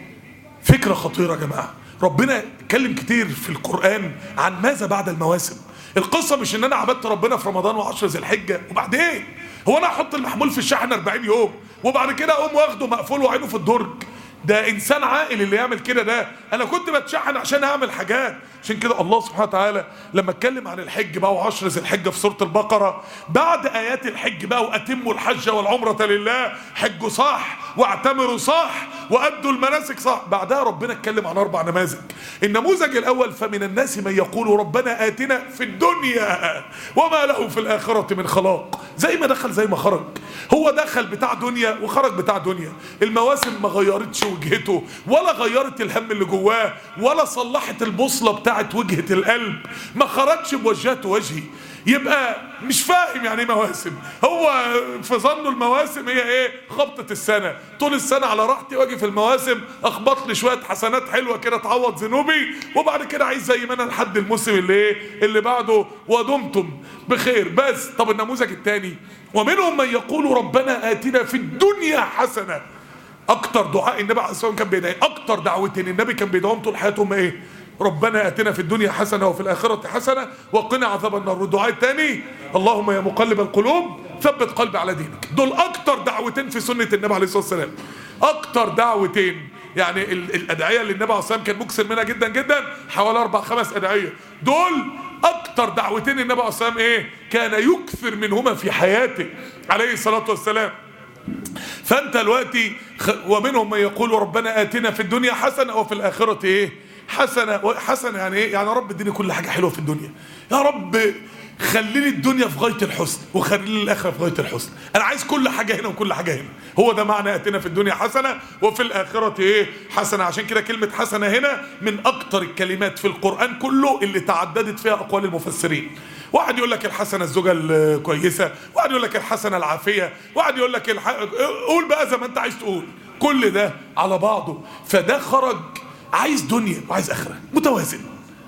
فكره خطيره يا جماعه ربنا اتكلم كتير في القران عن ماذا بعد المواسم القصه مش ان انا عبدت ربنا في رمضان وعشر ذي الحجه وبعدين هو انا احط المحمول في الشحن 40 يوم وبعد كده اقوم واخده مقفول وعينه في الدرج ده انسان عاقل اللي يعمل كده ده انا كنت بتشحن عشان اعمل حاجات عشان كده الله سبحانه وتعالى لما اتكلم عن الحج بقى وعشر ذي الحجه في سوره البقره بعد ايات الحج بقى واتموا الحج والعمره لله حجوا صح واعتمروا صح وادوا المناسك صح بعدها ربنا اتكلم عن اربع نماذج النموذج الاول فمن الناس من يقول ربنا اتنا في الدنيا وما له في الاخره من خلاق زي ما دخل زي ما خرج هو دخل بتاع دنيا وخرج بتاع دنيا المواسم ما غيرتش وجهته ولا غيرت الهم اللي جواه ولا صلحت البوصله بتاعت وجهه القلب ما خرجش بوجهته وجهي يبقى مش فاهم يعني ايه مواسم هو في ظنه المواسم هي ايه خبطة السنة طول السنة على راحتي واجي في المواسم اخبط لي شوية حسنات حلوة كده تعوض ذنوبي وبعد كده عايز زي ما انا لحد الموسم اللي ايه اللي بعده ودمتم بخير بس طب النموذج الثاني ومنهم من يقول ربنا آتنا في الدنيا حسنة اكتر دعاء النبي عليه الصلاه والسلام كان بيدعي اكتر دعوتين النبي كان بيدعوهم طول حياتهم ايه ربنا اتنا في الدنيا حسنه وفي الاخره حسنه وقنا عذاب النار والدعاء الثاني اللهم يا مقلب القلوب ثبت قلبي على دينك دول اكتر دعوتين في سنه النبي عليه الصلاه والسلام اكتر دعوتين يعني ال- الادعيه اللي النبي عليه الصلاه والسلام كان مكسر منها جدا جدا حوالي اربع خمس ادعيه دول اكتر دعوتين النبي عليه الصلاه والسلام ايه كان يكثر منهما في حياته عليه الصلاه والسلام فانت دلوقتي خ... ومنهم من يقول ربنا اتنا في الدنيا حسنه وفي الاخره ايه حسنه حسنه يعني ايه يعني يا رب اديني كل حاجه حلوه في الدنيا يا رب خليني الدنيا في غايه الحسن وخليني الاخره في غايه الحسن انا عايز كل حاجه هنا وكل حاجه هنا هو ده معنى اتنا في الدنيا حسنه وفي الاخره ايه حسنه عشان كده كلمه حسنه هنا من اكتر الكلمات في القران كله اللي تعددت فيها اقوال المفسرين واحد يقول لك الحسنه الزوجه الكويسه واحد يقول لك الحسنه العافيه واحد يقول لك الح... قول بقى زي ما انت عايز تقول كل ده على بعضه فده خرج عايز دنيا وعايز اخره متوازن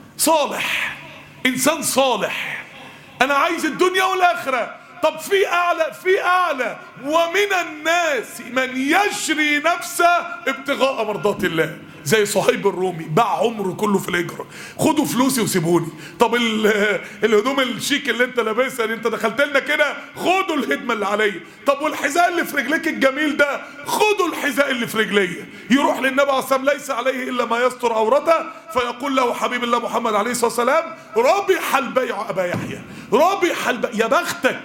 صالح انسان صالح انا عايز الدنيا والاخره طب في اعلى في اعلى ومن الناس من يشري نفسه ابتغاء مرضات الله زي صهيب الرومي باع عمره كله في الهجره خدوا فلوسي وسيبوني طب ال- الهدوم الشيك اللي انت لابسها اللي انت دخلت لنا كده خدوا الهدمه اللي عليا طب والحذاء اللي في رجليك الجميل ده خدوا الحذاء اللي في رجليا يروح للنبي عليه الصلاه والسلام ليس عليه الا ما يستر عورته فيقول له حبيب الله محمد عليه الصلاه والسلام ربح البيع ابا يحيى ربح البيع يا بختك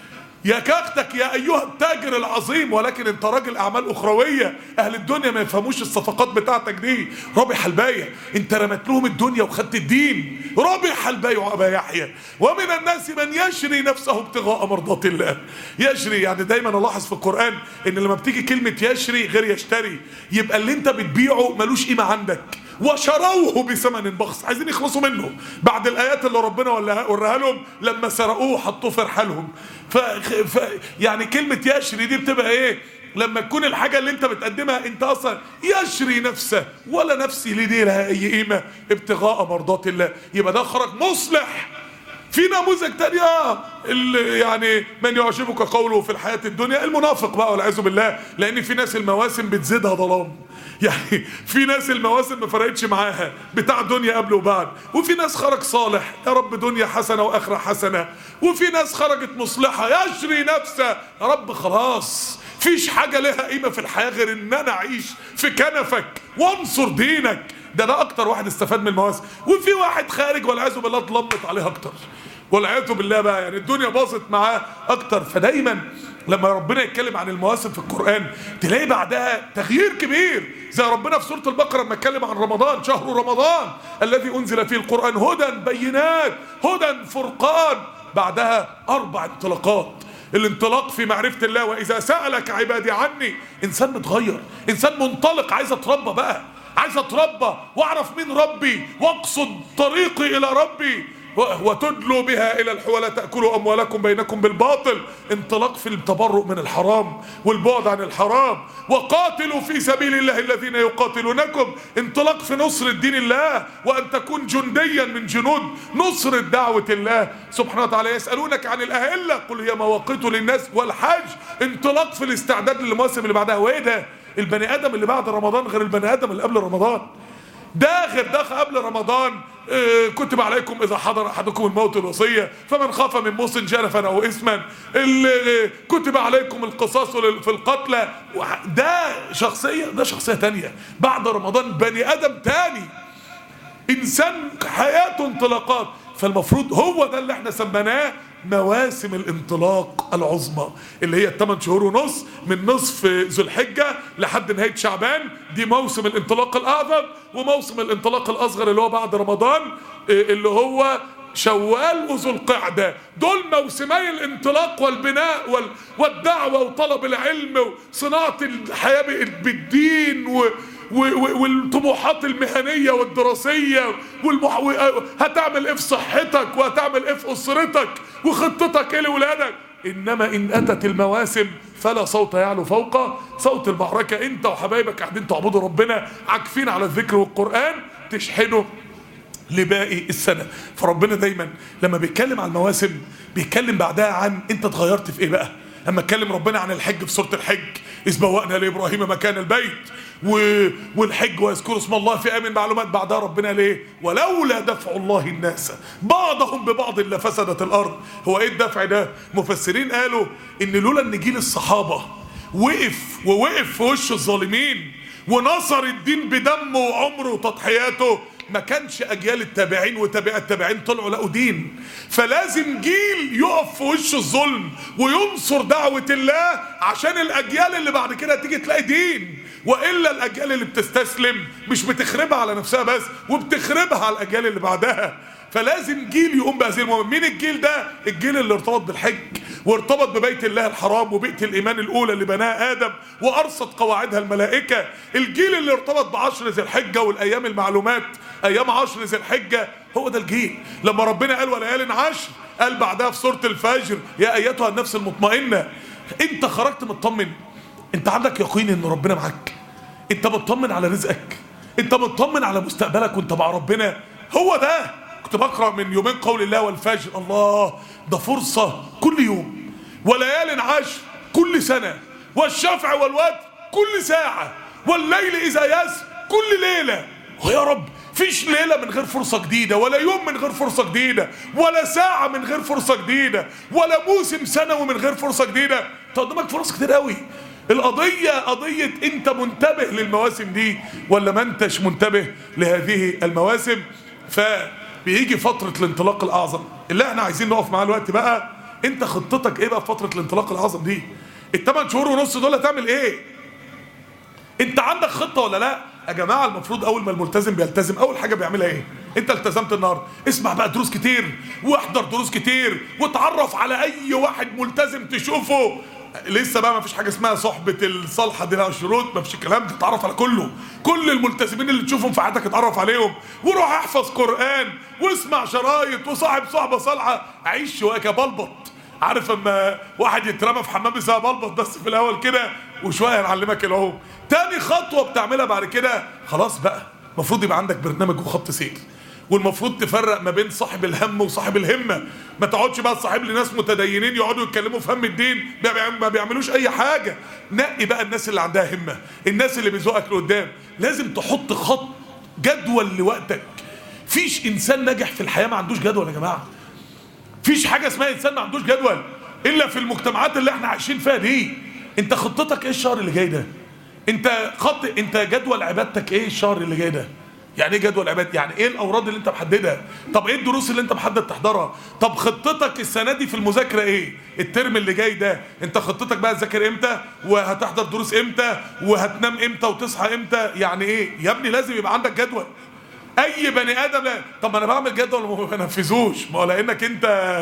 يا كاختك يا ايها التاجر العظيم ولكن انت راجل اعمال اخرويه اهل الدنيا ما يفهموش الصفقات بتاعتك دي رابح البيع انت رمت لهم الدنيا وخدت الدين رابح البيع ابا يحيى ومن الناس من يشري نفسه ابتغاء مرضات الله يشري يعني دايما الاحظ في القران ان لما بتيجي كلمه يشري غير يشتري يبقى اللي انت بتبيعه ملوش قيمه عندك وشروه بثمن بخس عايزين يخلصوا منه بعد الايات اللي ربنا ولا- وراها لهم لما سرقوه وحطوه في رحالهم ف... ف... يعني كلمه يشري دي بتبقى ايه لما تكون الحاجة اللي انت بتقدمها انت اصلا يشري نفسه ولا نفسي لدي لها اي قيمة ابتغاء مرضات الله يبقى ده خرج مصلح في نموذج تاني اه اللي يعني من يعجبك قوله في الحياة الدنيا المنافق بقى والعياذ بالله لان في ناس المواسم بتزيدها ظلام يعني في ناس المواسم ما فرقتش معاها بتاع دنيا قبل وبعد وفي ناس خرج صالح يا رب دنيا حسنة واخرة حسنة وفي ناس خرجت مصلحة يشري نفسه يا رب خلاص فيش حاجة لها قيمة في الحياة غير ان انا اعيش في كنفك وانصر دينك ده ده اكتر واحد استفاد من المواسم وفي واحد خارج والعياذ بالله اتلمت عليه اكتر والعياذ بالله بقى يعني الدنيا باظت معاه اكتر فدايما لما ربنا يتكلم عن المواسم في القران تلاقي بعدها تغيير كبير زي ربنا في سوره البقره لما اتكلم عن رمضان شهر رمضان الذي انزل فيه القران هدى بينات هدى فرقان بعدها اربع انطلاقات الانطلاق في معرفة الله وإذا سألك عبادي عني إنسان متغير إنسان منطلق عايز أتربى بقى عايز أتربى وأعرف مين ربي وأقصد طريقي إلى ربي و- وتدلوا بها إلى الحوالة تأكلوا أموالكم بينكم بالباطل انطلاق في التبرؤ من الحرام والبعد عن الحرام وقاتلوا في سبيل الله الذين يقاتلونكم انطلاق في نصر الدين الله وأن تكون جنديا من جنود نصر دعوة الله سبحانه وتعالى يسألونك عن الأهلة قل هي مواقيت للناس والحج انطلاق في الاستعداد للمواسم اللي بعدها وايه ده البني آدم اللي بعد رمضان غير البني آدم اللي قبل رمضان ده غير ده قبل رمضان آه، كتب عليكم اذا حضر احدكم الموت الوصيه فمن خاف من موص جنفا او اثما اللي آه، كتب عليكم القصاص لل- في القتلى وح- ده شخصيه ده شخصيه تانية بعد رمضان بني ادم تاني انسان حياته انطلاقات فالمفروض هو ده اللي احنا سميناه مواسم الانطلاق العظمى اللي هي الثمان شهور ونص من نصف ذو الحجه لحد نهايه شعبان دي موسم الانطلاق الاعظم وموسم الانطلاق الاصغر اللي هو بعد رمضان اه، اللي هو شوال وذو القعده دول موسمي الانطلاق والبناء وال- والدعوه وطلب العلم وصناعه الحياه بالدين و و و والطموحات المهنيه والدراسيه والمح... و... هتعمل ايه في صحتك وهتعمل ايه في اسرتك وخطتك ايه لاولادك انما ان اتت المواسم فلا صوت يعلو فوق صوت المعركه انت وحبايبك قاعدين تعبدوا ربنا عاكفين على الذكر والقران تشحنوا لباقي السنة فربنا دايما لما بيتكلم عن المواسم بيتكلم بعدها عن انت اتغيرت في ايه بقى اما اتكلم ربنا عن الحج في سورة الحج اذ بوأنا لابراهيم مكان البيت و... والحج ويذكروا اسم الله في امن معلومات بعدها ربنا ليه ولولا دفع الله الناس بعضهم ببعض لفسدت الارض هو ايه الدفع ده مفسرين قالوا ان لولا ان جيل الصحابة وقف ووقف في وش الظالمين ونصر الدين بدمه وعمره وتضحياته ما كانش اجيال التابعين وتابع التابعين طلعوا لقوا دين فلازم جيل يقف في وش الظلم وينصر دعوة الله عشان الاجيال اللي بعد كده تيجي تلاقي دين والا الاجيال اللي بتستسلم مش بتخربها على نفسها بس وبتخربها على الاجيال اللي بعدها فلازم جيل يقوم بهذه المهمة مين الجيل ده الجيل اللي ارتبط بالحج وارتبط ببيت الله الحرام وبيئة الإيمان الأولى اللي بناها آدم وأرصد قواعدها الملائكة الجيل اللي ارتبط بعشر ذي الحجة والأيام المعلومات أيام عشر ذي الحجة هو ده الجيل لما ربنا قال وليال عشر قال بعدها في سورة الفجر يا أيتها النفس المطمئنة أنت خرجت مطمن أنت عندك يقين إن ربنا معاك أنت مطمن على رزقك أنت مطمن على مستقبلك وأنت مع ربنا هو ده كنت بقرا من يومين قول الله والفجر الله ده فرصه كل يوم وليال عشر كل سنه والشفع والوتر كل ساعه والليل اذا يسر كل ليله ويا رب فيش ليلة من غير فرصة جديدة ولا يوم من غير فرصة جديدة ولا ساعة من غير فرصة جديدة ولا موسم سنوي من غير فرصة جديدة انت قدامك فرص كتير قوي القضية قضية انت منتبه للمواسم دي ولا ما انتش منتبه لهذه المواسم ف بيجي فترة الانطلاق الأعظم اللي احنا عايزين نقف معاه الوقت بقى انت خطتك ايه بقى في فترة الانطلاق الأعظم دي الثمان شهور ونص دول هتعمل ايه انت عندك خطة ولا لا يا جماعة المفروض اول ما الملتزم بيلتزم اول حاجة بيعملها ايه انت التزمت النهارده اسمع بقى دروس كتير واحضر دروس كتير وتعرف على اي واحد ملتزم تشوفه لسه بقى ما فيش حاجه اسمها صحبه الصالحه دي لها شروط ما فيش الكلام ده تتعرف على كله كل الملتزمين اللي تشوفهم في حياتك اتعرف عليهم وروح احفظ قران واسمع شرايط وصاحب صحبه صالحه عيش شويه بلبط عارف اما واحد يترمى في حمام بسبب بلبط بس في الاول كده وشويه نعلمك العوم تاني خطوه بتعملها بعد كده خلاص بقى المفروض يبقى عندك برنامج وخط سير والمفروض تفرق ما بين صاحب الهم وصاحب الهمه ما تقعدش بقى تصاحب لي ناس متدينين يقعدوا يتكلموا في هم الدين ما بيعملوش اي حاجه نقي بقى الناس اللي عندها همه الناس اللي بيزوقك لقدام لازم تحط خط جدول لوقتك فيش انسان ناجح في الحياه ما عندوش جدول يا جماعه فيش حاجه اسمها انسان ما عندوش جدول الا في المجتمعات اللي احنا عايشين فيها دي انت خطتك ايه الشهر اللي جاي ده انت خط انت جدول عبادتك ايه الشهر اللي جاي ده يعني ايه جدول عباد يعني ايه الاوراد اللي انت محددها طب ايه الدروس اللي انت محدد تحضرها طب خطتك السنه دي في المذاكره ايه الترم اللي جاي ده انت خطتك بقى تذاكر امتى وهتحضر دروس امتى وهتنام امتى وتصحى امتى يعني ايه يا ابني لازم يبقى عندك جدول اي بني ادم لا طب ما انا بعمل جدول وما بنفذوش ما هو لانك انت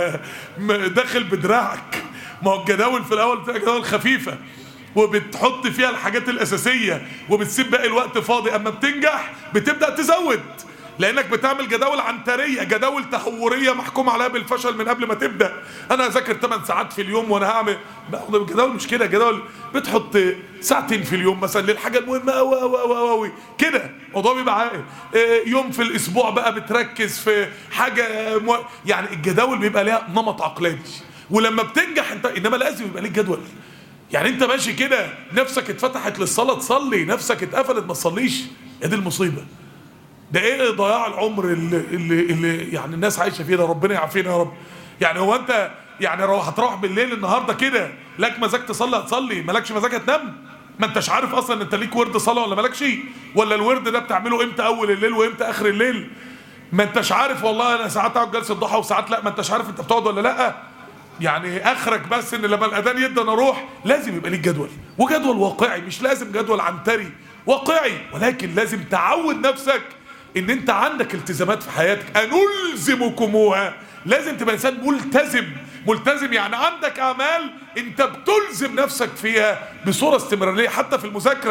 داخل بدراعك ما هو الجداول في الاول بتبقى جداول خفيفه وبتحط فيها الحاجات الأساسية وبتسيب باقي الوقت فاضي أما بتنجح بتبدأ تزود لأنك بتعمل جداول عنترية جداول تهورية محكوم عليها بالفشل من قبل ما تبدأ أنا هذاكر 8 ساعات في اليوم وأنا هعمل الجداول مش كده جداول بتحط ساعتين في اليوم مثلا للحاجة المهمة أوي أوي أوي أوي كده الموضوع بيبقى عاقل يوم في الأسبوع بقى بتركز في حاجة مو... يعني الجداول بيبقى ليها نمط عقلاني ولما بتنجح انت انما لازم يبقى ليك جدول يعني انت ماشي كده نفسك اتفتحت للصلاة تصلي نفسك اتقفلت ما تصليش يا دي المصيبة ده ايه ضياع العمر اللي, اللي, اللي يعني الناس عايشة فيه ده ربنا يعافينا يا رب يعني هو انت يعني لو هتروح بالليل النهارده كده لك مزاج تصلي هتصلي مالكش مزاج هتنام ما انتش عارف اصلا انت ليك ورد صلاه ولا مالكش ولا الورد ده بتعمله امتى اول الليل وامتى اخر الليل ما انتش عارف والله انا ساعات اقعد جلسه ضحى وساعات لا ما انتش عارف انت بتقعد ولا لا يعني اخرك بس ان لما الاذان يدى انا اروح لازم يبقى ليك جدول وجدول واقعي مش لازم جدول عنتري واقعي ولكن لازم تعود نفسك ان انت عندك التزامات في حياتك انلزمكموها لازم تبقى انسان ملتزم ملتزم يعني عندك اعمال انت بتلزم نفسك فيها بصوره استمراريه حتى في المذاكره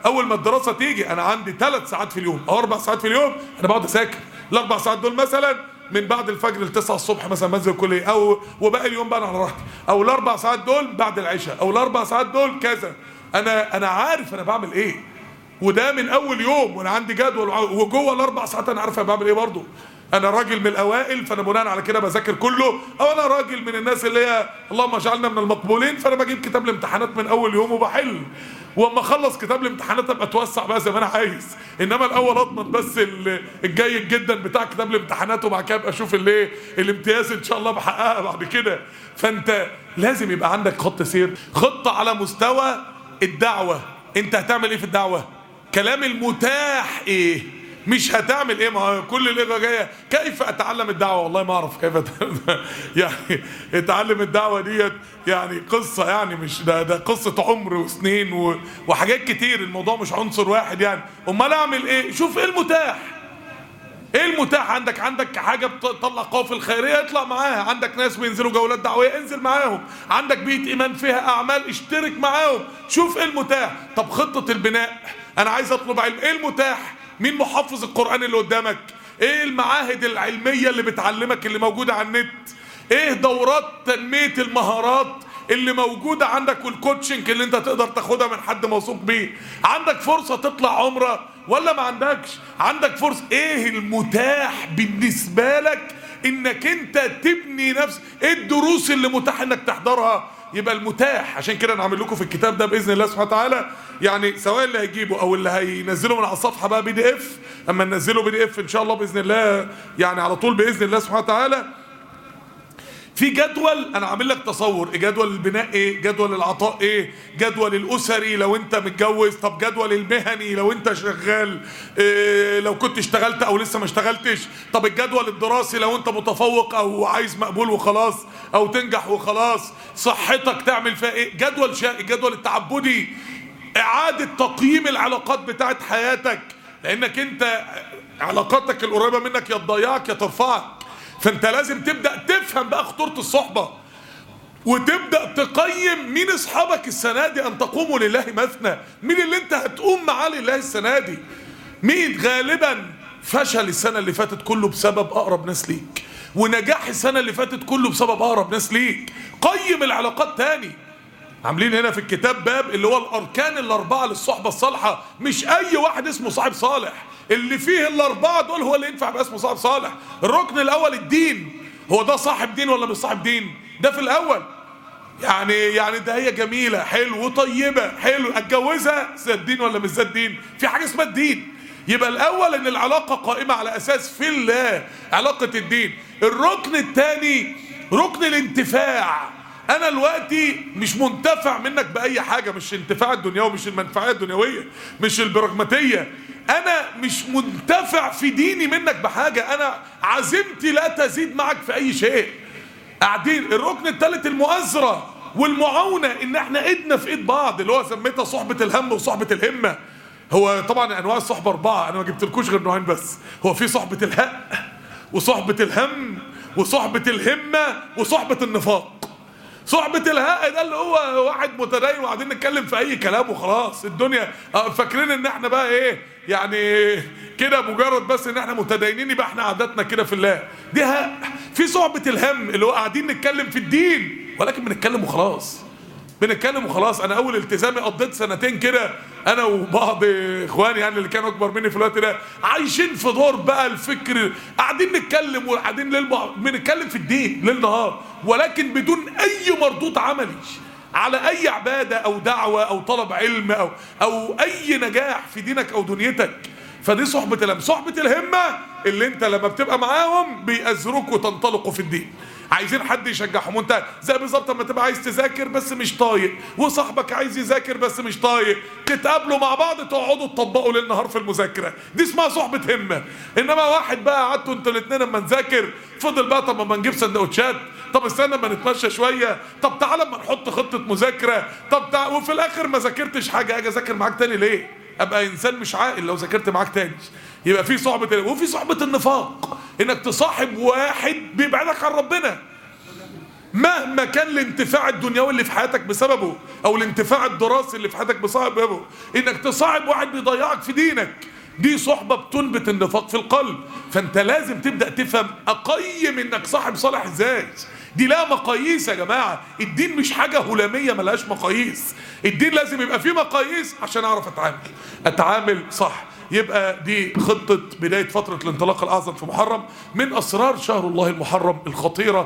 اول ما الدراسه تيجي انا عندي ثلاث ساعات في اليوم او اربع ساعات في اليوم انا بقعد اذاكر الاربع ساعات دول مثلا من بعد الفجر ل 9 الصبح مثلا بنزل الكليه او وباقي اليوم بقى انا على راحتي او الاربع ساعات دول بعد العشاء او الاربع ساعات دول كذا انا انا عارف انا بعمل ايه وده من اول يوم وانا عندي جدول وع- وجوه الاربع ساعات انا عارف انا بعمل ايه برضه انا راجل من الاوائل فانا بناء على كده بذاكر كله او انا راجل من الناس اللي هي اللهم اجعلنا من المقبولين فانا بجيب كتاب الامتحانات من اول يوم وبحل واما اخلص كتاب الامتحانات ابقى اتوسع بقى زي ما انا عايز انما الاول اضمن بس ال- الجيد جدا بتاع كتاب الامتحانات وبعد كده ابقى اشوف الايه الامتياز ان شاء الله بحققها بعد كده فانت لازم يبقى عندك خط سير خطه على مستوى الدعوه انت هتعمل ايه في الدعوه كلام المتاح ايه مش هتعمل ايه ما هو كل الاجابه جايه كيف اتعلم الدعوه والله ما اعرف كيف أتعلم يعني اتعلم الدعوه ديت يعني قصه يعني مش ده ده قصه عمر وسنين و- وحاجات كتير الموضوع مش عنصر واحد يعني امال اعمل ايه شوف ايه المتاح ايه المتاح عندك عندك حاجه بتطلع قوافل خيريه اطلع معاها عندك ناس بينزلوا جولات دعويه انزل معاهم عندك بيئه ايمان فيها اعمال اشترك معاهم شوف ايه المتاح طب خطه البناء انا عايز اطلب علم ايه المتاح مين محفظ القران اللي قدامك ايه المعاهد العلميه اللي بتعلمك اللي موجوده على النت ايه دورات تنميه المهارات اللي موجودة عندك والكوتشنج اللي انت تقدر تاخدها من حد موثوق بيه عندك فرصة تطلع عمرة ولا ما عندكش عندك فرصة ايه المتاح بالنسبة لك انك انت تبني نفس ايه الدروس اللي متاح انك تحضرها يبقى المتاح عشان كده نعمل لكم في الكتاب ده باذن الله سبحانه وتعالى يعني سواء اللي هيجيبه او اللي هينزله من على الصفحه بقى بي دي اف اما ننزله بي دي اف ان شاء الله باذن الله يعني على طول باذن الله سبحانه وتعالى في جدول انا عامل لك تصور جدول البناء ايه جدول العطاء ايه جدول الاسري لو انت متجوز طب جدول المهني لو انت شغال إيه لو كنت اشتغلت او لسه ما اشتغلتش طب الجدول الدراسي لو انت متفوق او عايز مقبول وخلاص او تنجح وخلاص صحتك تعمل فيها ايه جدول شا... الجدول التعبدي اعادة تقييم العلاقات بتاعت حياتك لانك انت علاقاتك القريبة منك يا تضيعك يا ترفعك فانت لازم تبدا تفهم بقى خطوره الصحبه وتبدا تقيم مين اصحابك السنه دي ان تقوموا لله مثنى مين اللي انت هتقوم معاه لله السنه دي مين غالبا فشل السنه اللي فاتت كله بسبب اقرب ناس ليك ونجاح السنه اللي فاتت كله بسبب اقرب ناس ليك قيم العلاقات تاني عاملين هنا في الكتاب باب اللي هو الاركان الاربعه للصحبه الصالحه مش اي واحد اسمه صاحب صالح اللي فيه الاربعه دول هو اللي ينفع يبقى اسمه صاحب صالح الركن الاول الدين هو ده صاحب دين ولا مش صاحب دين ده في الاول يعني يعني ده هي جميله حلو وطيبه حلو اتجوزها ذات دين ولا مش ذات دين في حاجه اسمها الدين يبقى الاول ان العلاقه قائمه على اساس في الله علاقه الدين الركن الثاني ركن الانتفاع انا دلوقتي مش منتفع منك باي حاجه مش انتفاع الدنيوي مش المنفعيه الدنيويه مش البراغماتيه انا مش منتفع في ديني منك بحاجه انا عزيمتي لا تزيد معك في اي شيء قاعدين الركن الثالث المؤازره والمعاونه ان احنا ايدنا في ايد بعض اللي هو سميتها صحبه الهم وصحبه الهمه هو طبعا انواع الصحبه اربعه انا ما جبتلكوش غير نوعين بس هو في صحبه الهق وصحبه الهم وصحبه الهمه وصحبه النفاق صحبة الهاء ده اللي هو واحد متدين وقاعدين نتكلم في اي كلام وخلاص الدنيا آه، فاكرين ان احنا بقى ايه يعني كده مجرد بس ان احنا متدينين يبقى احنا عاداتنا كده في الله دي هاء في صحبة الهم اللي هو قاعدين نتكلم في الدين ولكن بنتكلم وخلاص بنتكلم وخلاص انا اول التزامي قضيت سنتين كده انا وبعض اخواني يعني اللي كانوا اكبر مني في الوقت ده عايشين في دور بقى الفكر قاعدين نتكلم وقاعدين ليل بعض- بنتكلم في الدين ليل نهار ولكن بدون اي مردود عملي على اي عباده او دعوه او طلب علم او او اي نجاح في دينك او دنيتك فدي صحبة الهم صحبة الهمة اللي انت لما بتبقى معاهم بيأزروك وتنطلقوا في الدين عايزين حد يشجعهم وانت زي بالظبط لما تبقى عايز تذاكر بس مش طايق وصاحبك عايز يذاكر بس مش طايق تتقابلوا مع بعض تقعدوا تطبقوا ليل نهار في المذاكره دي اسمها صحبه همه انما واحد بقى قعدتوا انتوا الاثنين اما نذاكر فضل بقى طب ما نجيب سندوتشات طب استنى اما نتمشى شويه طب تعالى اما نحط خطه مذاكره طب تع... وفي الاخر ما ذاكرتش حاجه اجي اذاكر معاك تاني ليه ابقى انسان مش عاقل لو ذاكرت معاك تاني يبقى في صحبه وفي صحبه النفاق انك تصاحب واحد بيبعدك عن ربنا مهما كان الانتفاع الدنيوي اللي في حياتك بسببه او الانتفاع الدراسي اللي في حياتك بسببه انك تصاحب واحد بيضيعك في دينك دي صحبة بتنبت النفاق في القلب فانت لازم تبدأ تفهم اقيم انك صاحب صالح ازاي دي لها مقاييس يا جماعة الدين مش حاجة هلامية ملهاش مقاييس الدين لازم يبقى فيه مقاييس عشان اعرف اتعامل اتعامل صح يبقى دي خطة بداية فترة الانطلاق الأعظم في محرم من أسرار شهر الله المحرم الخطيرة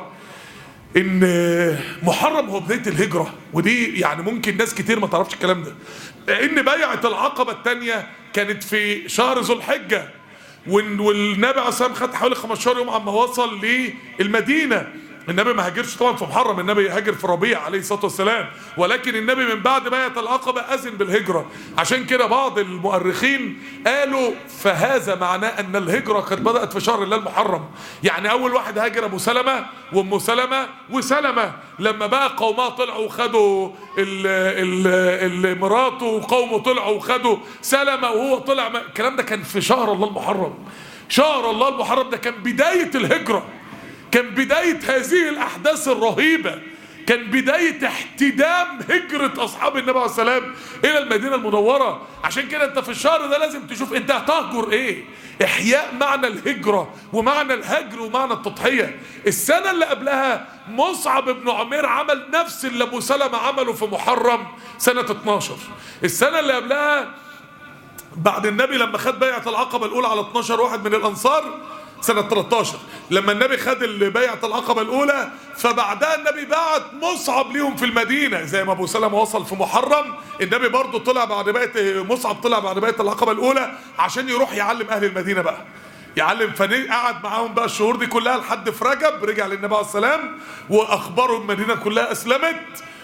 ان محرم هو بدايه الهجره ودي يعني ممكن ناس كتير ما تعرفش الكلام ده ان بيعه العقبه الثانيه كانت في شهر ذو الحجه وال- والنبي عليه الصلاه والسلام خد حوالي 15 يوم عما وصل للمدينه النبي ما هاجرش طبعا في محرم النبي هاجر في ربيع عليه الصلاه والسلام ولكن النبي من بعد بيعه العقبه اذن بالهجره عشان كده بعض المؤرخين قالوا فهذا معناه ان الهجره قد بدات في شهر الله المحرم يعني اول واحد هاجر ابو سلمه وام سلمه وسلمه لما بقى قومها طلعوا وخدوا ال ال ال مراته وقومه طلعوا وخدوا سلمه وهو طلع ما- الكلام ده كان في شهر الله المحرم شهر الله المحرم ده كان بدايه الهجره كان بداية هذه الأحداث الرهيبة كان بداية احتدام هجرة أصحاب النبي عليه السلام إلى المدينة المنورة عشان كده أنت في الشهر ده لازم تشوف أنت هتهجر إيه إحياء معنى الهجرة ومعنى الهجر ومعنى التضحية السنة اللي قبلها مصعب بن عمير عمل نفس اللي أبو سلمة عمله في محرم سنة 12 السنة اللي قبلها بعد النبي لما خد بيعة العقبة الأولى على 12 واحد من الأنصار سنة 13 لما النبي خد بيعة العقبة الأولى فبعدها النبي بعت مصعب ليهم في المدينة زي ما أبو سلمة وصل في محرم النبي برضه طلع بعد بيعة مصعب طلع بعد بيعة العقبة الأولى عشان يروح يعلم أهل المدينة بقى يعلم فني قعد معاهم بقى الشهور دي كلها لحد في رجب رجع للنبي عليه السلام واخباره المدينه كلها اسلمت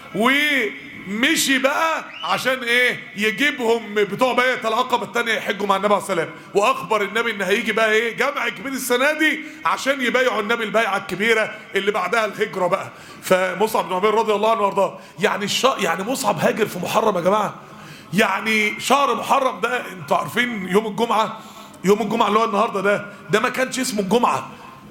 ومشي بقى عشان ايه يجيبهم بتوع بيعه العقبه الثانيه يحجوا مع النبي عليه السلام واخبر النبي ان هيجي بقى ايه جمع كبير السنه دي عشان يبايعوا النبي البيعه الكبيره اللي بعدها الهجره بقى فمصعب بن عمير رضي الله عنه وارضاه يعني الش... يعني مصعب هاجر في محرم يا جماعه يعني شهر محرم ده انتوا عارفين يوم الجمعه يوم الجمعة اللي هو النهاردة ده ده ما كانش اسمه الجمعة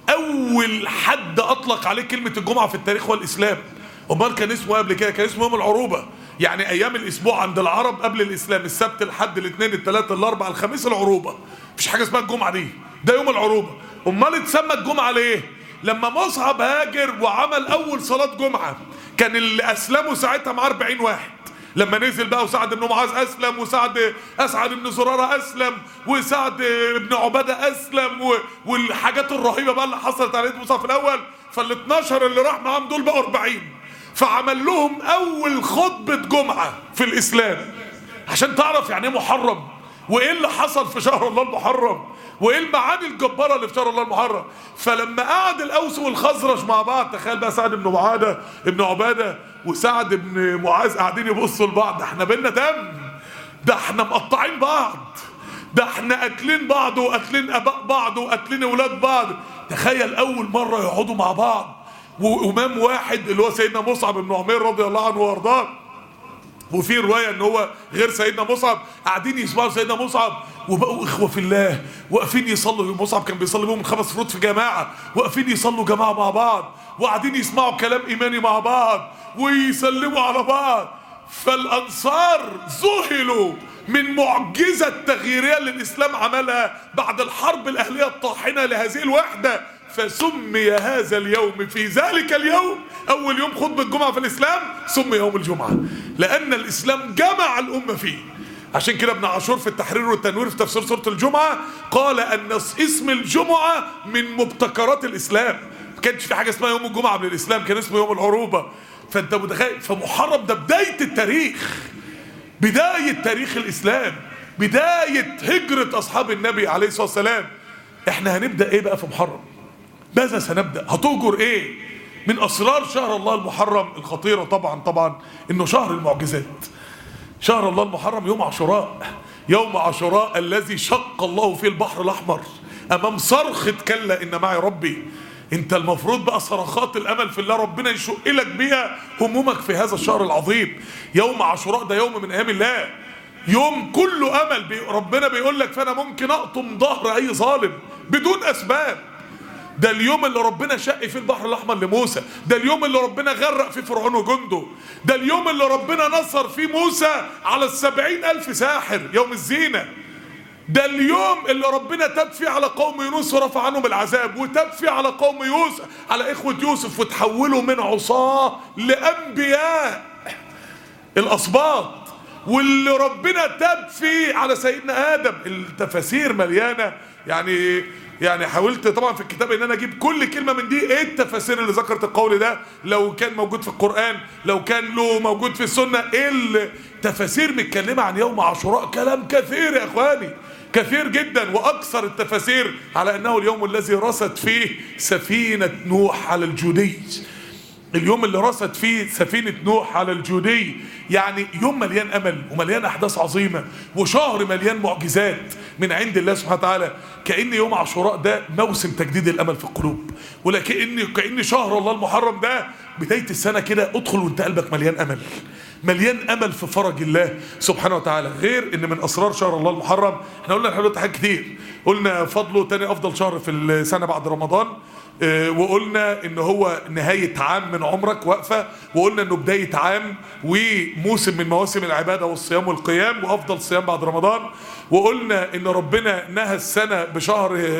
أول حد أطلق عليه كلمة الجمعة في التاريخ هو الإسلام أمال كان اسمه إيه قبل كده كان اسمه يوم العروبة يعني أيام الأسبوع عند العرب قبل الإسلام السبت الحد الاثنين الثلاثة الأربع الخميس العروبة مفيش حاجة اسمها الجمعة دي ده يوم العروبة أمال اتسمى الجمعة ليه؟ لما مصعب هاجر وعمل أول صلاة جمعة كان اللي أسلموا ساعتها مع 40 واحد لما نزل بقى وسعد بن معاذ اسلم وسعد اسعد بن زراره اسلم وسعد بن عباده اسلم و... والحاجات الرهيبه بقى اللي حصلت على يد موسى في الاول فال 12 اللي راح معاهم دول بقوا 40 فعمل لهم اول خطبه جمعه في الاسلام عشان تعرف يعني ايه محرم وايه اللي حصل في شهر الله المحرم وايه المعاني الجباره اللي في شهر الله المحرم فلما قعد الاوس والخزرج مع بعض تخيل بقى سعد بن معاذ ابن عباده وسعد بن معاذ قاعدين يبصوا لبعض ده احنا بينا دم ده احنا مقطعين بعض ده احنا قاتلين بعض وقاتلين اباء بعض وقاتلين اولاد بعض تخيل اول مره يقعدوا مع بعض وامام واحد اللي هو سيدنا مصعب بن عمير رضي الله عنه وارضاه وفي روايه ان هو غير سيدنا مصعب قاعدين يسمعوا سيدنا مصعب وبقوا اخوه في الله واقفين يصلوا مصعب كان بيصلي بهم خمس فروض في جماعه واقفين يصلوا جماعه مع بعض وقاعدين يسمعوا كلام ايماني مع بعض ويسلموا على بعض فالانصار ذهلوا من معجزه تغييريه اللي الاسلام عملها بعد الحرب الاهليه الطاحنه لهذه الوحده فسمي هذا اليوم في ذلك اليوم اول يوم خطبه الجمعه في الاسلام سمي يوم الجمعه لان الاسلام جمع الامه فيه عشان كده ابن عاشور في التحرير والتنوير في تفسير سوره الجمعه قال ان اسم الجمعه من مبتكرات الاسلام ما كانش في حاجه اسمها يوم الجمعه قبل الاسلام كان اسمه يوم العروبه فانت متخيل فمحرم ده بدايه التاريخ بدايه تاريخ الاسلام بدايه هجره اصحاب النبي عليه الصلاه والسلام احنا هنبدا ايه بقى في محرم ماذا سنبدا هتؤجر ايه من اسرار شهر الله المحرم الخطيره طبعا طبعا انه شهر المعجزات شهر الله المحرم يوم عاشوراء يوم عاشوراء الذي شق الله فيه البحر الاحمر امام صرخه كلا ان معي ربي انت المفروض بقى صرخات الامل في الله ربنا يشق لك بيها همومك في هذا الشهر العظيم يوم عاشوراء ده يوم من ايام الله يوم كله امل بي ربنا بيقول لك فانا ممكن اقطم ظهر اي ظالم بدون اسباب ده اليوم اللي ربنا شق فيه البحر الاحمر لموسى ده اليوم اللي ربنا غرق فيه فرعون وجنده ده اليوم اللي ربنا نصر فيه موسى على السبعين الف ساحر يوم الزينه ده اليوم اللي ربنا تاب فيه على قوم يونس ورفع عنهم العذاب وتاب فيه على قوم يوسف على اخوة يوسف وتحولوا من عصاة لأنبياء الأسباط واللي ربنا تاب فيه على سيدنا آدم التفاسير مليانة يعني يعني حاولت طبعا في الكتاب ان انا اجيب كل كلمه من دي ايه التفاسير اللي ذكرت القول ده لو كان موجود في القران لو كان له موجود في السنه ايه التفاسير متكلمه عن يوم عاشوراء كلام كثير يا اخواني كثير جدا واكثر التفاسير على انه اليوم الذي رست فيه سفينه نوح على الجودي اليوم اللي رست فيه سفينة نوح على الجودي يعني يوم مليان أمل ومليان أحداث عظيمة وشهر مليان معجزات من عند الله سبحانه وتعالى كأن يوم عاشوراء ده موسم تجديد الأمل في القلوب ولكن كأن شهر الله المحرم ده بداية السنة كده ادخل وانت قلبك مليان أمل مليان امل في فرج الله سبحانه وتعالى غير ان من اسرار شهر الله المحرم احنا قلنا لحضرتك حاجات كتير قلنا فضله تاني افضل شهر في السنه بعد رمضان اه وقلنا ان هو نهايه عام من عمرك واقفه وقلنا انه بدايه عام وموسم من مواسم العباده والصيام والقيام وافضل صيام بعد رمضان وقلنا ان ربنا نهى السنه بشهر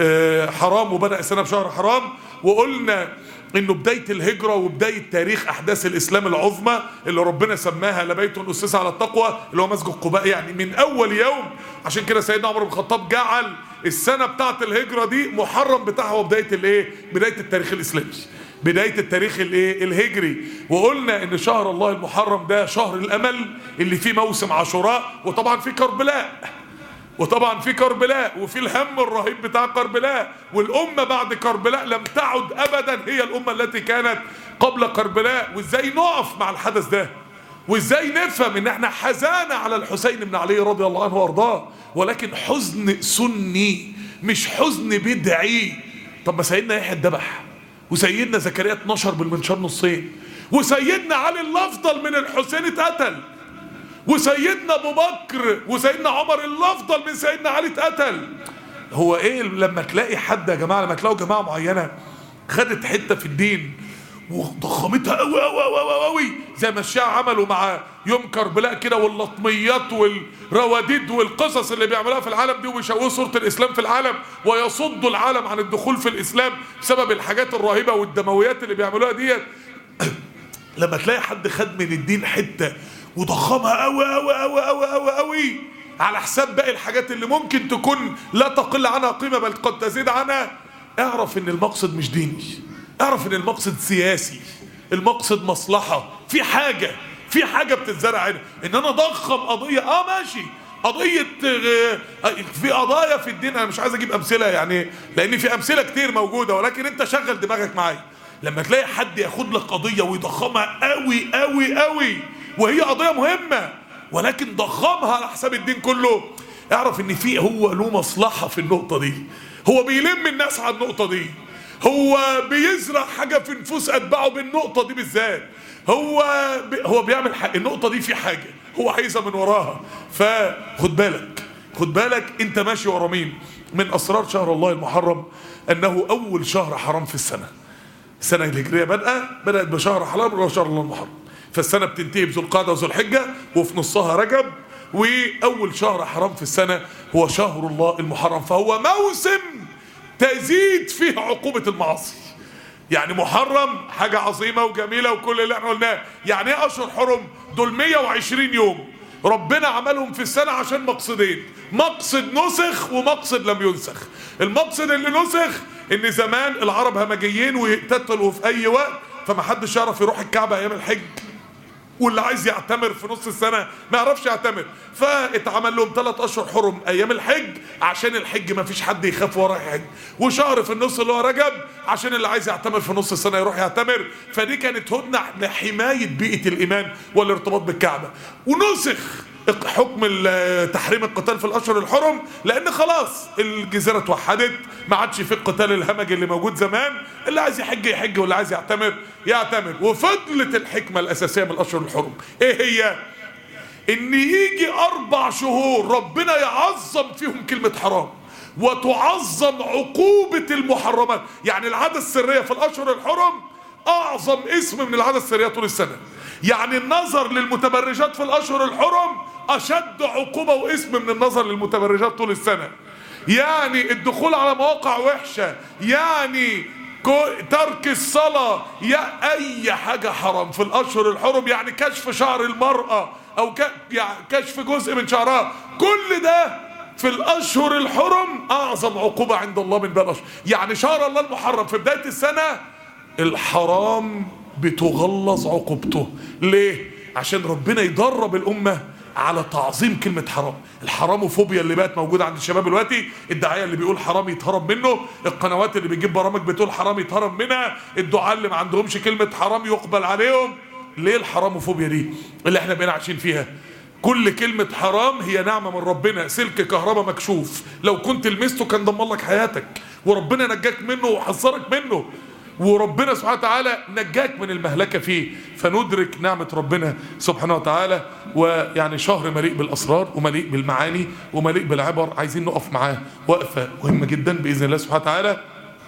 اه حرام وبدا السنه بشهر حرام وقلنا انه بدايه الهجره وبدايه تاريخ احداث الاسلام العظمى اللي ربنا سماها لبيت اسس على التقوى اللي هو مسجد قباء يعني من اول يوم عشان كده سيدنا عمر بن الخطاب جعل السنه بتاعه الهجره دي محرم بتاعها وبدايه الايه بدايه التاريخ الاسلامي بدايه التاريخ الايه الهجري وقلنا ان شهر الله المحرم ده شهر الامل اللي فيه موسم عاشوراء وطبعا فيه كربلاء وطبعا في كربلاء وفي الهم الرهيب بتاع كربلاء والأمة بعد كربلاء لم تعد أبدا هي الأمة التي كانت قبل كربلاء وإزاي نقف مع الحدث ده وإزاي نفهم إن احنا حزانة على الحسين بن علي رضي الله عنه وأرضاه ولكن حزن سني مش حزن بدعي طب ما سيدنا يحيى اتذبح وسيدنا زكريا اتنشر بالمنشار نصين وسيدنا علي الأفضل من الحسين اتقتل وسيدنا ابو بكر وسيدنا عمر الافضل من سيدنا علي اتقتل هو ايه لما تلاقي حد يا جماعه لما تلاقوا جماعه معينه خدت حته في الدين وضخمتها قوي قوي قوي قوي زي ما الشيعة عملوا مع يوم كربلاء كده واللطميات والرواديد والقصص اللي بيعملوها في العالم دي وبيشوهوا صورة الإسلام في العالم ويصدوا العالم عن الدخول في الإسلام بسبب الحاجات الرهيبة والدمويات اللي بيعملوها ديت لما تلاقي حد خد من الدين حته وضخمها قوي قوي قوي قوي قوي قوي على حساب باقي الحاجات اللي ممكن تكون لا تقل عنها قيمه بل قد تزيد عنها اعرف ان المقصد مش ديني اعرف ان المقصد سياسي المقصد مصلحه في حاجه في حاجه بتتزرع هنا ان انا اضخم قضيه اه ماشي قضية في قضايا في الدين انا مش عايز اجيب امثله يعني لان في امثله كتير موجوده ولكن انت شغل دماغك معايا لما تلاقي حد ياخد لك قضيه ويضخمها قوي قوي قوي وهي قضيه مهمه ولكن ضخمها على حساب الدين كله اعرف ان في هو له مصلحه في النقطه دي هو بيلم الناس على النقطه دي هو بيزرع حاجه في نفوس اتباعه بالنقطه دي بالذات هو بي هو بيعمل حاجة النقطه دي في حاجه هو عايزها من وراها فخد بالك خد بالك انت ماشي ورا مين من اسرار شهر الله المحرم انه اول شهر حرام في السنه السنه الهجريه بادئه بدات بشهر حرام وهو شهر الله المحرم فالسنه بتنتهي بذو القعده وذو الحجه وفي نصها رجب واول شهر حرام في السنه هو شهر الله المحرم فهو موسم تزيد فيه عقوبه المعاصي يعني محرم حاجه عظيمه وجميله وكل اللي احنا قلناه يعني ايه اشهر حرم دول 120 يوم ربنا عملهم في السنه عشان مقصدين مقصد نسخ ومقصد لم ينسخ المقصد اللي نسخ ان زمان العرب همجيين ويقتتلوا في اي وقت فمحدش يعرف يروح الكعبه ايام الحج واللي عايز يعتمر في نص السنة ما يعرفش يعتمر فاتعمل لهم ثلاث أشهر حرم أيام الحج عشان الحج ما فيش حد يخاف وراه يحج وشهر في النص اللي هو رجب عشان اللي عايز يعتمر في نص السنة يروح يعتمر فدي كانت هدنة لحماية بيئة الإيمان والارتباط بالكعبة ونسخ حكم تحريم القتال في الاشهر الحرم لان خلاص الجزيره اتوحدت ما عادش في القتال الهمجي اللي موجود زمان اللي عايز يحج يحج واللي عايز يعتمر يعتمر وفضلت الحكمه الاساسيه من الاشهر الحرم ايه هي ان يجي اربع شهور ربنا يعظم فيهم كلمه حرام وتعظم عقوبة المحرمات يعني العادة السرية في الأشهر الحرم أعظم اسم من العادة السرية طول السنة يعني النظر للمتبرجات في الأشهر الحرم أشد عقوبة واسم من النظر للمتبرجات طول السنة يعني الدخول على مواقع وحشة يعني ترك الصلاة يا أي حاجة حرام في الأشهر الحرم يعني كشف شعر المرأة أو يعني كشف جزء من شعرها كل ده في الأشهر الحرم أعظم عقوبة عند الله من باقي الأشهر يعني شهر الله المحرم في بداية السنة الحرام بتغلظ عقوبته ليه؟ عشان ربنا يدرب الأمة على تعظيم كلمة حرام الحراموفوبيا اللي بقت موجودة عند الشباب دلوقتي الدعاية اللي بيقول حرام يتهرب منه القنوات اللي بتجيب برامج بتقول حرام يتهرب منها الدعاء اللي ما عندهمش كلمة حرام يقبل عليهم ليه الحراموفوبيا دي اللي احنا بقينا عايشين فيها كل كلمة حرام هي نعمة من ربنا سلك كهرباء مكشوف لو كنت لمسته كان دمر لك حياتك وربنا نجاك منه وحذرك منه وربنا سبحانه وتعالى نجاك من المهلكة فيه فندرك نعمة ربنا سبحانه وتعالى ويعني شهر مليء بالأسرار ومليء بالمعاني ومليء بالعبر عايزين نقف معاه وقفة مهمة جدا بإذن الله سبحانه وتعالى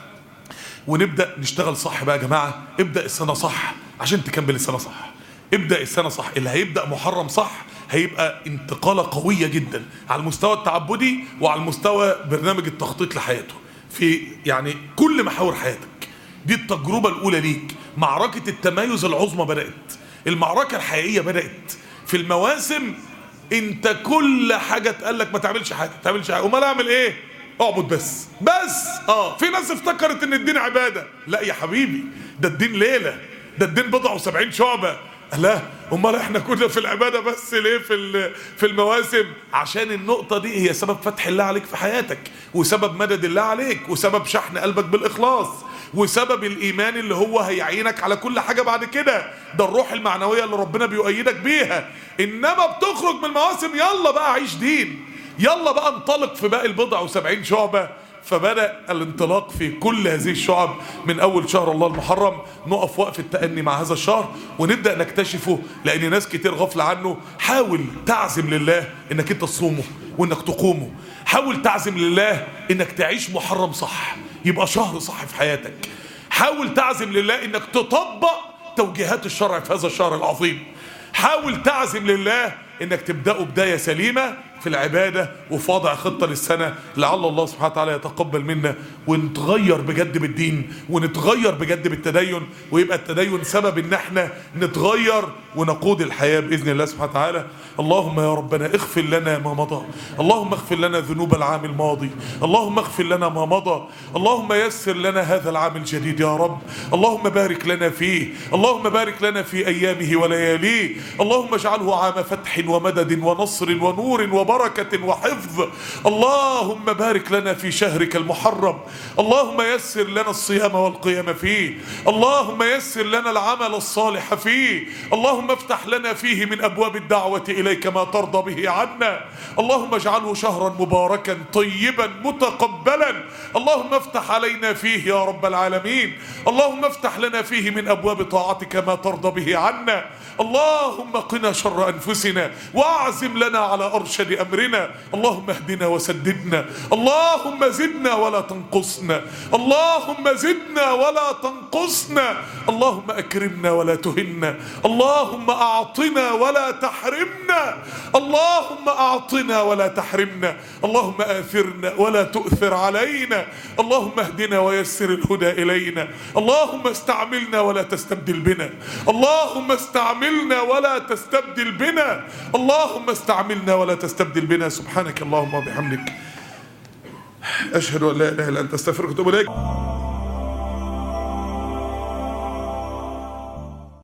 ونبدأ نشتغل صح بقى يا جماعة ابدأ السنة صح عشان تكمل السنة صح ابدأ السنة صح اللي هيبدأ محرم صح هيبقى انتقالة قوية جدا على المستوى التعبدي وعلى المستوى برنامج التخطيط لحياته في يعني كل محاور حياتك دي التجربة الأولى ليك معركة التمايز العظمى بدأت المعركة الحقيقية بدأت في المواسم انت كل حاجة تقال لك ما تعملش حاجة ما تعملش حاجة امال اعمل ايه اعبد بس بس اه في ناس افتكرت ان الدين عبادة لا يا حبيبي ده الدين ليلة ده الدين بضع وسبعين شعبة لا امال احنا كنا في العباده بس ليه في في المواسم عشان النقطه دي هي سبب فتح الله عليك في حياتك وسبب مدد الله عليك وسبب شحن قلبك بالاخلاص وسبب الايمان اللي هو هيعينك على كل حاجه بعد كده ده الروح المعنويه اللي ربنا بيؤيدك بيها انما بتخرج من المواسم يلا بقى عيش دين يلا بقى انطلق في باقي البضع وسبعين شعبه فبدأ الانطلاق في كل هذه الشعب من أول شهر الله المحرم نقف وقف التأني مع هذا الشهر ونبدأ نكتشفه لأن ناس كتير غفل عنه حاول تعزم لله إنك أنت تصومه وإنك تقومه حاول تعزم لله إنك تعيش محرم صح يبقى شهر صح في حياتك حاول تعزم لله إنك تطبق توجيهات الشرع في هذا الشهر العظيم حاول تعزم لله انك تبدأوا بداية سليمة في العبادة وفي وضع خطة للسنة لعل الله سبحانه وتعالى يتقبل منا ونتغير بجد بالدين ونتغير بجد بالتدين ويبقى التدين سبب ان احنا نتغير ونقود الحياة بإذن الله سبحانه وتعالى اللهم يا ربنا اغفر لنا ما مضى اللهم اغفر لنا ذنوب العام الماضي اللهم اغفر لنا ما مضى اللهم يسر لنا هذا العام الجديد يا رب اللهم بارك لنا فيه اللهم بارك لنا في أيامه ولياليه اللهم اجعله عام فتح ومدد ونصر ونور وبركة وحفظ اللهم بارك لنا في شهرك المحرم اللهم يسر لنا الصيام والقيام فيه اللهم يسر لنا العمل الصالح فيه اللهم افتح لنا فيه من أبواب الدعوة إليك ما ترضى به عنا اللهم اجعله شهرا مباركا طيبا متقبلا اللهم افتح علينا فيه يا رب العالمين اللهم افتح لنا فيه من أبواب طاعتك ما ترضى به عنا اللهم قنا شر أنفسنا واعزم لنا على أرشد أمرنا اللهم اهدنا وسددنا اللهم زدنا ولا تنقصنا اللهم زدنا ولا تنقصنا اللهم أكرمنا ولا تهنا اللهم أعطنا ولا تحرمنا اللهم أعطنا ولا تحرمنا اللهم آثرنا ولا تؤثر علينا اللهم اهدنا ويسر الهدى إلينا اللهم استعملنا ولا تستبدل بنا اللهم استعملنا ولا تستبدل بنا اللهم استعملنا ولا تستبدل بنا سبحانك اللهم وبحمدك أشهد أن لا إله إلا أنت أستغفرك وأتوب إليك